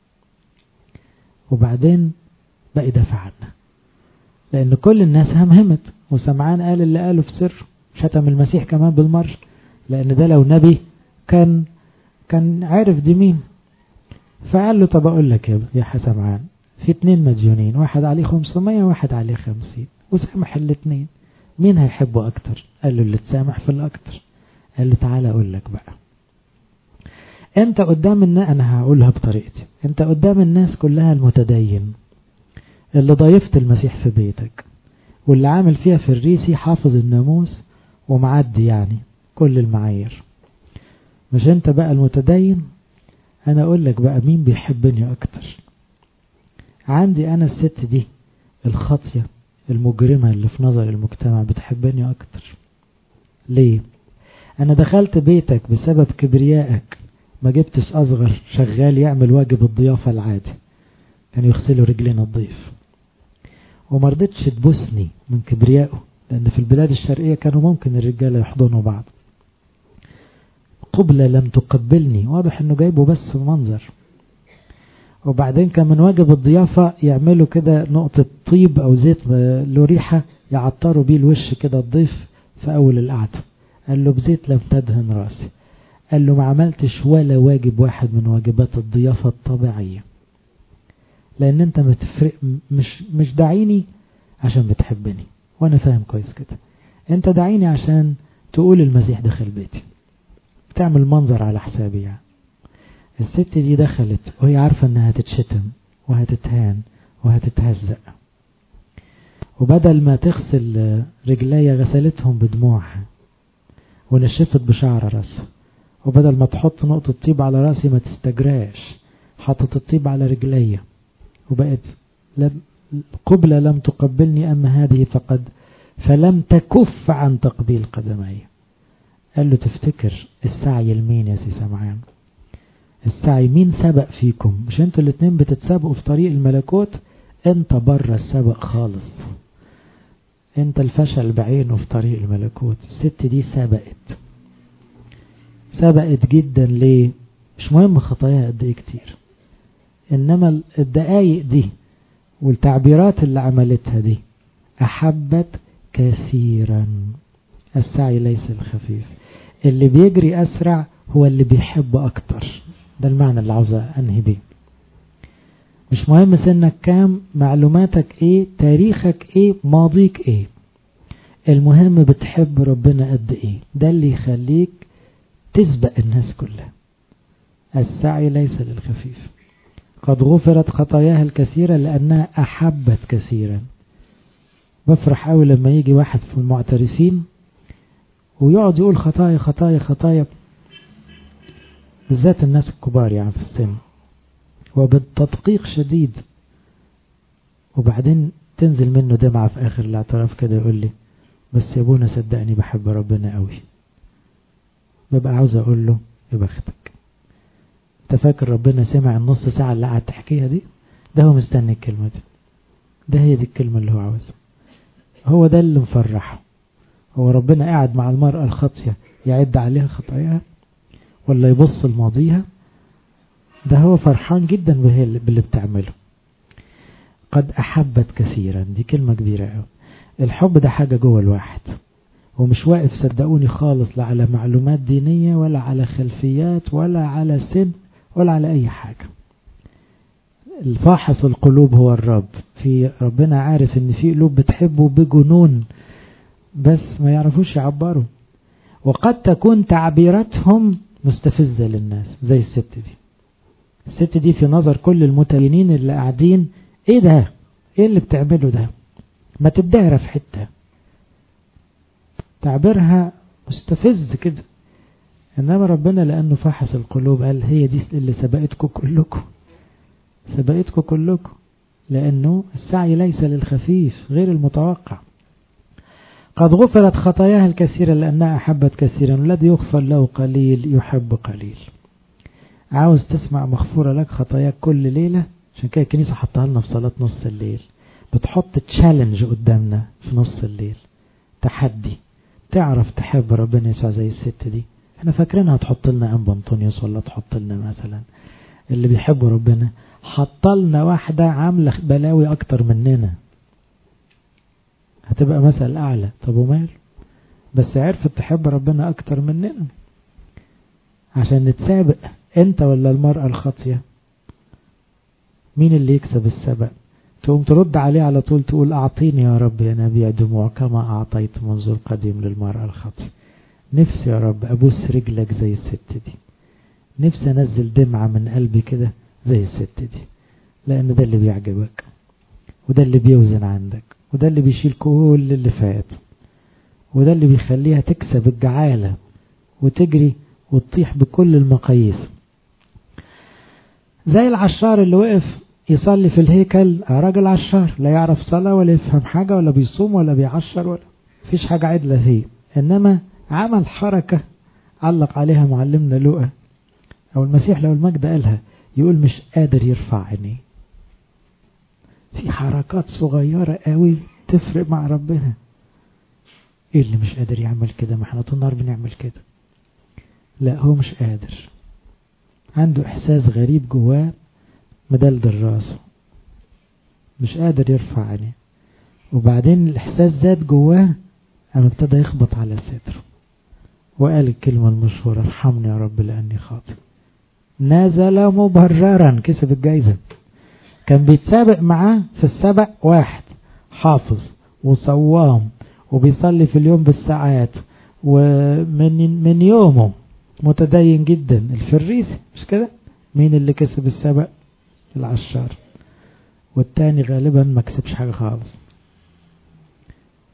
وبعدين بقى يدافع عنها لان كل الناس همهمت وسمعان قال اللي قاله في سر شتم المسيح كمان بالمر لان ده لو نبي كان كان عارف دي مين فقال له طب اقول لك يا سمعان في اتنين مديونين واحد عليه 500 وواحد عليه 50 وسامح الاتنين مين هيحبه اكتر قال له اللي تسامح في الاكتر قال له تعالى اقول لك بقى انت قدام الناس انا هقولها بطريقتي انت قدام الناس كلها المتدين اللي ضيفت المسيح في بيتك واللي عامل فيها في الريسي حافظ الناموس ومعدي يعني كل المعايير مش انت بقى المتدين انا اقول لك بقى مين بيحبني اكتر عندي انا الست دي الخاطية المجرمة اللي في نظر المجتمع بتحبني اكتر ليه انا دخلت بيتك بسبب كبريائك ما جبتش اصغر شغال يعمل واجب الضيافة العادي كان يغسلوا رجلين الضيف وما رضتش تبوسني من كبريائه لان في البلاد الشرقية كانوا ممكن الرجالة يحضنوا بعض قبلة لم تقبلني واضح انه جايبه بس منظر وبعدين كان من واجب الضيافة يعملوا كده نقطة طيب او زيت له ريحة يعطروا بيه الوش كده الضيف في اول القعدة قال له بزيت لم تدهن راسي قال له ما عملتش ولا واجب واحد من واجبات الضيافة الطبيعية لان انت متفرق مش مش داعيني عشان بتحبني وانا فاهم كويس كده انت داعيني عشان تقول المسيح دخل بيتي بتعمل منظر على حسابي يعني الست دي دخلت وهي عارفة انها هتتشتم وهتتهان وهتتهزق وبدل ما تغسل رجليا غسلتهم بدموعها ونشفت بشعر راسها وبدل ما تحط نقطة طيب على راسي ما تستجراش حطت الطيب على رجليا وبقت لم قبلة لم تقبلني أما هذه فقد فلم تكف عن تقبيل قدمي قال له تفتكر السعي لمين يا سي سمعان السعي مين سبق فيكم مش انتوا الاتنين بتتسابقوا في طريق الملكوت انت بره السبق خالص انت الفشل بعينه في طريق الملكوت الست دي سبقت سبقت جدا ليه مش مهم خطاياها قد ايه كتير انما الدقايق دي والتعبيرات اللي عملتها دي احبت كثيرا السعي ليس الخفيف اللي بيجري اسرع هو اللي بيحب اكتر ده المعنى اللي عاوز انهي بيه مش مهم سنك كام معلوماتك ايه تاريخك ايه ماضيك ايه المهم بتحب ربنا قد ايه ده اللي يخليك تسبق الناس كلها السعي ليس للخفيف قد غفرت خطاياها الكثيرة لأنها أحبت كثيرا بفرح قوي لما يجي واحد في المعترفين ويقعد يقول خطايا خطايا خطايا بالذات الناس الكبار يعني في السن وبالتدقيق شديد وبعدين تنزل منه دمعة في آخر الاعتراف كده يقول لي بس يا ابونا صدقني بحب ربنا قوي ببقى عاوز اقول له يا بختك انت فاكر ربنا سمع النص ساعة اللي قعدت تحكيها دي ده هو مستني الكلمة دي ده هي دي الكلمة اللي هو عاوزها هو ده اللي مفرحه هو ربنا قاعد مع المرأة الخاطية يعد عليها خطاياها ولا يبص لماضيها ده هو فرحان جدا باللي بتعمله قد أحبت كثيرا دي كلمة كبيرة قوي الحب ده حاجة جوه الواحد ومش واقف صدقوني خالص لا على معلومات دينية ولا على خلفيات ولا على سن ولا على أي حاجة الفاحص القلوب هو الرب في ربنا عارف ان في قلوب بتحبه بجنون بس ما يعرفوش يعبروا وقد تكون تعبيراتهم مستفزة للناس زي الست دي الست دي في نظر كل المتدينين اللي قاعدين ايه ده ايه اللي بتعمله ده ما تدهر في حتة تعبيرها مستفز كده انما ربنا لانه فحص القلوب قال هي دي اللي سبقتكم كلكم سبقتكم كلكم لانه السعي ليس للخفيف غير المتوقع قد غفرت خطاياها الكثيرة لأنها أحبت كثيرا الذي يغفر له قليل يحب قليل عاوز تسمع مغفورة لك خطاياك كل ليلة عشان كده الكنيسة حطها لنا في صلاة نص الليل بتحط تشالنج قدامنا في نص الليل تحدي تعرف تحب ربنا يسوع زي الست دي احنا فاكرينها تحط لنا انبا انطونيوس ولا تحط لنا مثلا اللي بيحبوا ربنا حط لنا واحدة عاملة بلاوي اكتر مننا هتبقى مثل اعلى طب ومال بس عرفت تحب ربنا اكتر مننا عشان نتسابق انت ولا المرأة الخاطية مين اللي يكسب السبق تقوم ترد عليه على طول تقول أعطيني يا رب يا نبيع دموع كما أعطيت منذ القديم للمرأة الخاطئة نفسي يا رب أبوس رجلك زي الست دي نفسي أنزل دمعة من قلبي كده زي الست دي لأن ده اللي بيعجبك وده اللي بيوزن عندك وده اللي بيشيل كل اللي فات وده اللي بيخليها تكسب الجعالة وتجري وتطيح بكل المقاييس زي العشار اللي وقف يصلي في الهيكل راجل عشار لا يعرف صلاة ولا يفهم حاجة ولا بيصوم ولا بيعشر ولا فيش حاجة عدلة فيه إنما عمل حركة علق عليها معلمنا لؤى أو المسيح لو المجد قالها يقول مش قادر يرفع عينيه في حركات صغيرة قوي تفرق مع ربنا ايه اللي مش قادر يعمل كده ما احنا طول النهار بنعمل كده لا هو مش قادر عنده احساس غريب جواه مدلدل راسه مش قادر يرفع عينيه وبعدين الاحساس زاد جواه قام ابتدى يخبط على صدره وقال الكلمة المشهورة ارحمني يا رب لأني خاطئ نزل مبررا كسب الجايزة كان بيتسابق معاه في السبق واحد حافظ وصوام وبيصلي في اليوم بالساعات ومن من يومه متدين جدا الفريسي مش كده مين اللي كسب السبق العشار والتاني غالبا ما كسبش حاجة خالص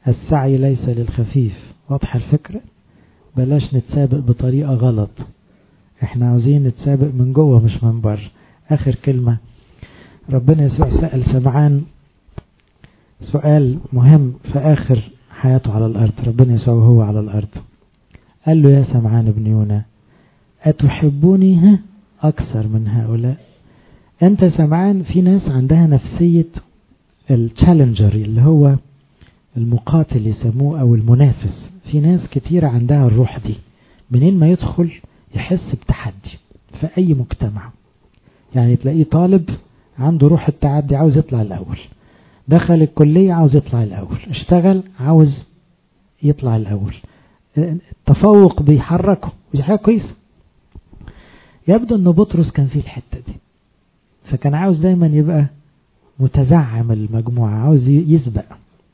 السعي ليس للخفيف واضح الفكرة بلاش نتسابق بطريقة غلط احنا عاوزين نتسابق من جوه مش من بره اخر كلمة ربنا يسوع سأل سمعان سؤال مهم في اخر حياته على الارض ربنا يسوع وهو على الارض قال له يا سمعان ابن يونا أتحبوني أكثر من هؤلاء أنت سمعان في ناس عندها نفسية التشالنجر اللي هو المقاتل يسموه أو المنافس في ناس كتير عندها الروح دي منين ما يدخل يحس بتحدي في أي مجتمع يعني تلاقيه طالب عنده روح التعدي عاوز يطلع الأول دخل الكلية عاوز يطلع الأول اشتغل عاوز يطلع الأول التفوق بيحركه ودي حاجة كويسة يبدو ان بطرس كان فيه الحتة دي فكان عاوز دايما يبقى متزعم المجموعة عاوز يسبق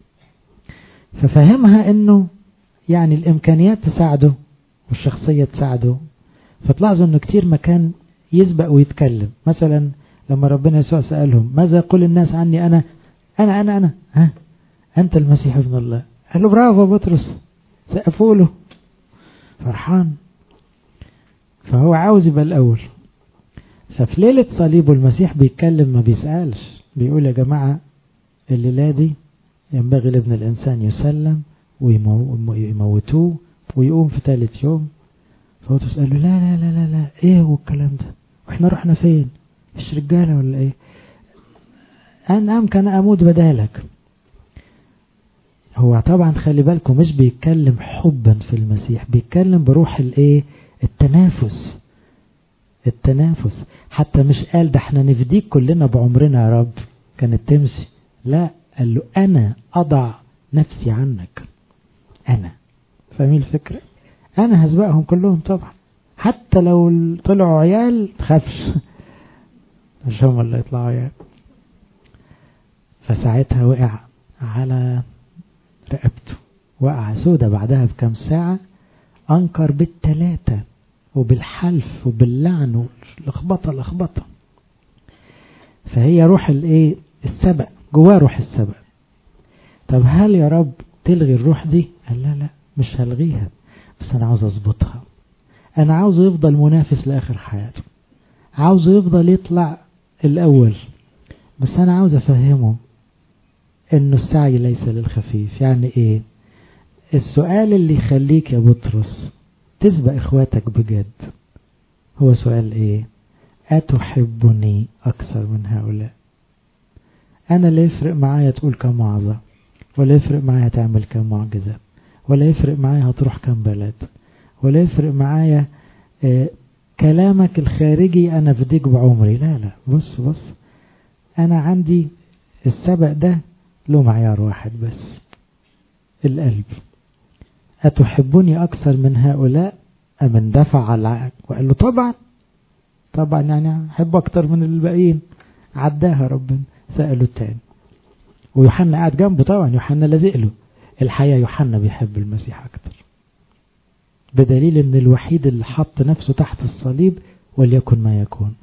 ففهمها انه يعني الامكانيات تساعده والشخصية تساعده فتلاحظوا انه كتير ما كان يسبق ويتكلم مثلا لما ربنا يسوع سألهم ماذا يقول الناس عني انا انا انا انا ها انت المسيح ابن الله قال له برافو بطرس سقفوا له فرحان فهو عاوز يبقى الأول ففي ليلة صليبه المسيح بيتكلم ما بيسألش بيقول يا جماعة الليلة دي ينبغي لابن الإنسان يسلم ويموتوه ويقوم في ثالث يوم فهو تسأل له لا لا لا لا لا ايه هو الكلام ده واحنا رحنا فين مش رجالة ولا ايه انا امكن اموت بدالك هو طبعا خلي بالكم مش بيتكلم حبا في المسيح بيتكلم بروح الايه التنافس التنافس حتى مش قال ده احنا نفديك كلنا بعمرنا يا رب كانت تمشي لا قال له انا اضع نفسي عنك انا فاهمين الفكرة انا هسبقهم كلهم طبعا حتى لو طلعوا عيال تخافش مش هم اللي يطلعوا عيال فساعتها وقع على رقبته وقع سودة بعدها بكم ساعة أنكر بالتلاتة وبالحلف وباللعن واللخبطة لخبطة فهي روح الايه السبق جواه روح السبق طب هل يا رب تلغي الروح دي قال لا لا مش هلغيها بس انا عاوز اظبطها انا عاوزه يفضل منافس لاخر حياته عاوزه يفضل يطلع الاول بس انا عاوز افهمه انه السعي ليس للخفيف يعني ايه السؤال اللي يخليك يا بطرس تسبق اخواتك بجد هو سؤال ايه اتحبني اكثر من هؤلاء انا لا يفرق معايا تقول كم وعظة ولا يفرق معايا تعمل كم معجزة ولا يفرق معايا هتروح كم بلد ولا يفرق معايا آه كلامك الخارجي انا فديك بعمري لا لا بص بص انا عندي السبق ده له معيار واحد بس القلب أتحبني أكثر من هؤلاء أم اندفع العقل وقال له طبعا طبعا يعني أحب أكثر من الباقيين عداها ربنا سأله التاني ويوحنا قاعد جنبه طبعا يوحنا لازق له الحقيقة يوحنا بيحب المسيح أكثر بدليل ان الوحيد اللي حط نفسه تحت الصليب وليكن ما يكون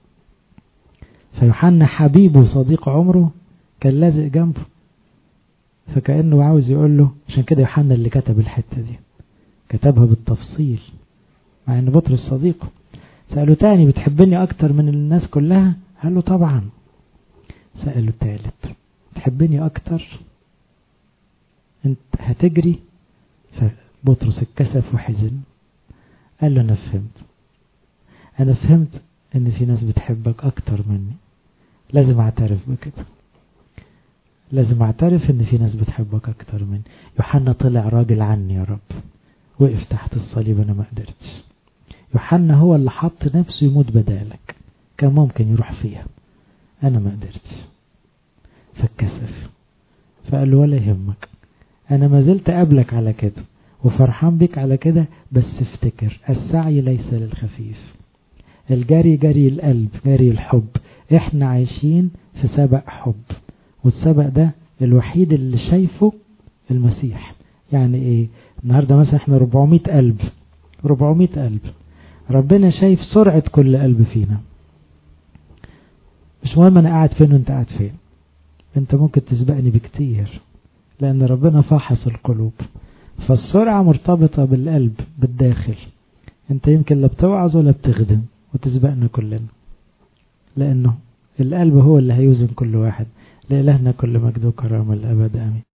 فيوحنا حبيبه وصديق عمره كان لازق جنبه فكأنه عاوز يقول له عشان كده يوحنا اللي كتب الحتة دي كتبها بالتفصيل مع ان بطرس صديقه سأله تاني بتحبني اكتر من الناس كلها قال له طبعا سأله تالت تحبني اكتر انت هتجري فبطرس اتكسف وحزن قال له انا فهمت انا فهمت ان في ناس بتحبك اكتر مني لازم اعترف بكده لازم اعترف ان في ناس بتحبك اكتر مني يوحنا طلع راجل عني يا رب وقف تحت الصليب انا ما قدرتش يوحنا هو اللي حط نفسه يموت بدالك كان ممكن يروح فيها انا ما قدرتش فاتكسف فقال له ولا يهمك انا ما زلت قبلك على كده وفرحان بك على كده بس افتكر السعي ليس للخفيف الجري جري القلب جري الحب احنا عايشين في سبق حب والسبق ده الوحيد اللي شايفه المسيح يعني ايه النهاردة مثلا احنا 400 قلب 400 قلب ربنا شايف سرعة كل قلب فينا مش مهم انا قاعد فين وانت قاعد فين انت ممكن تسبقني بكتير لأن ربنا فحص القلوب فالسرعة مرتبطة بالقلب بالداخل انت يمكن لا بتوعظ ولا بتخدم وتسبقنا كلنا لأنه القلب هو اللي هيوزن كل واحد لإلهنا كل مجد وكرامة الأبد آمين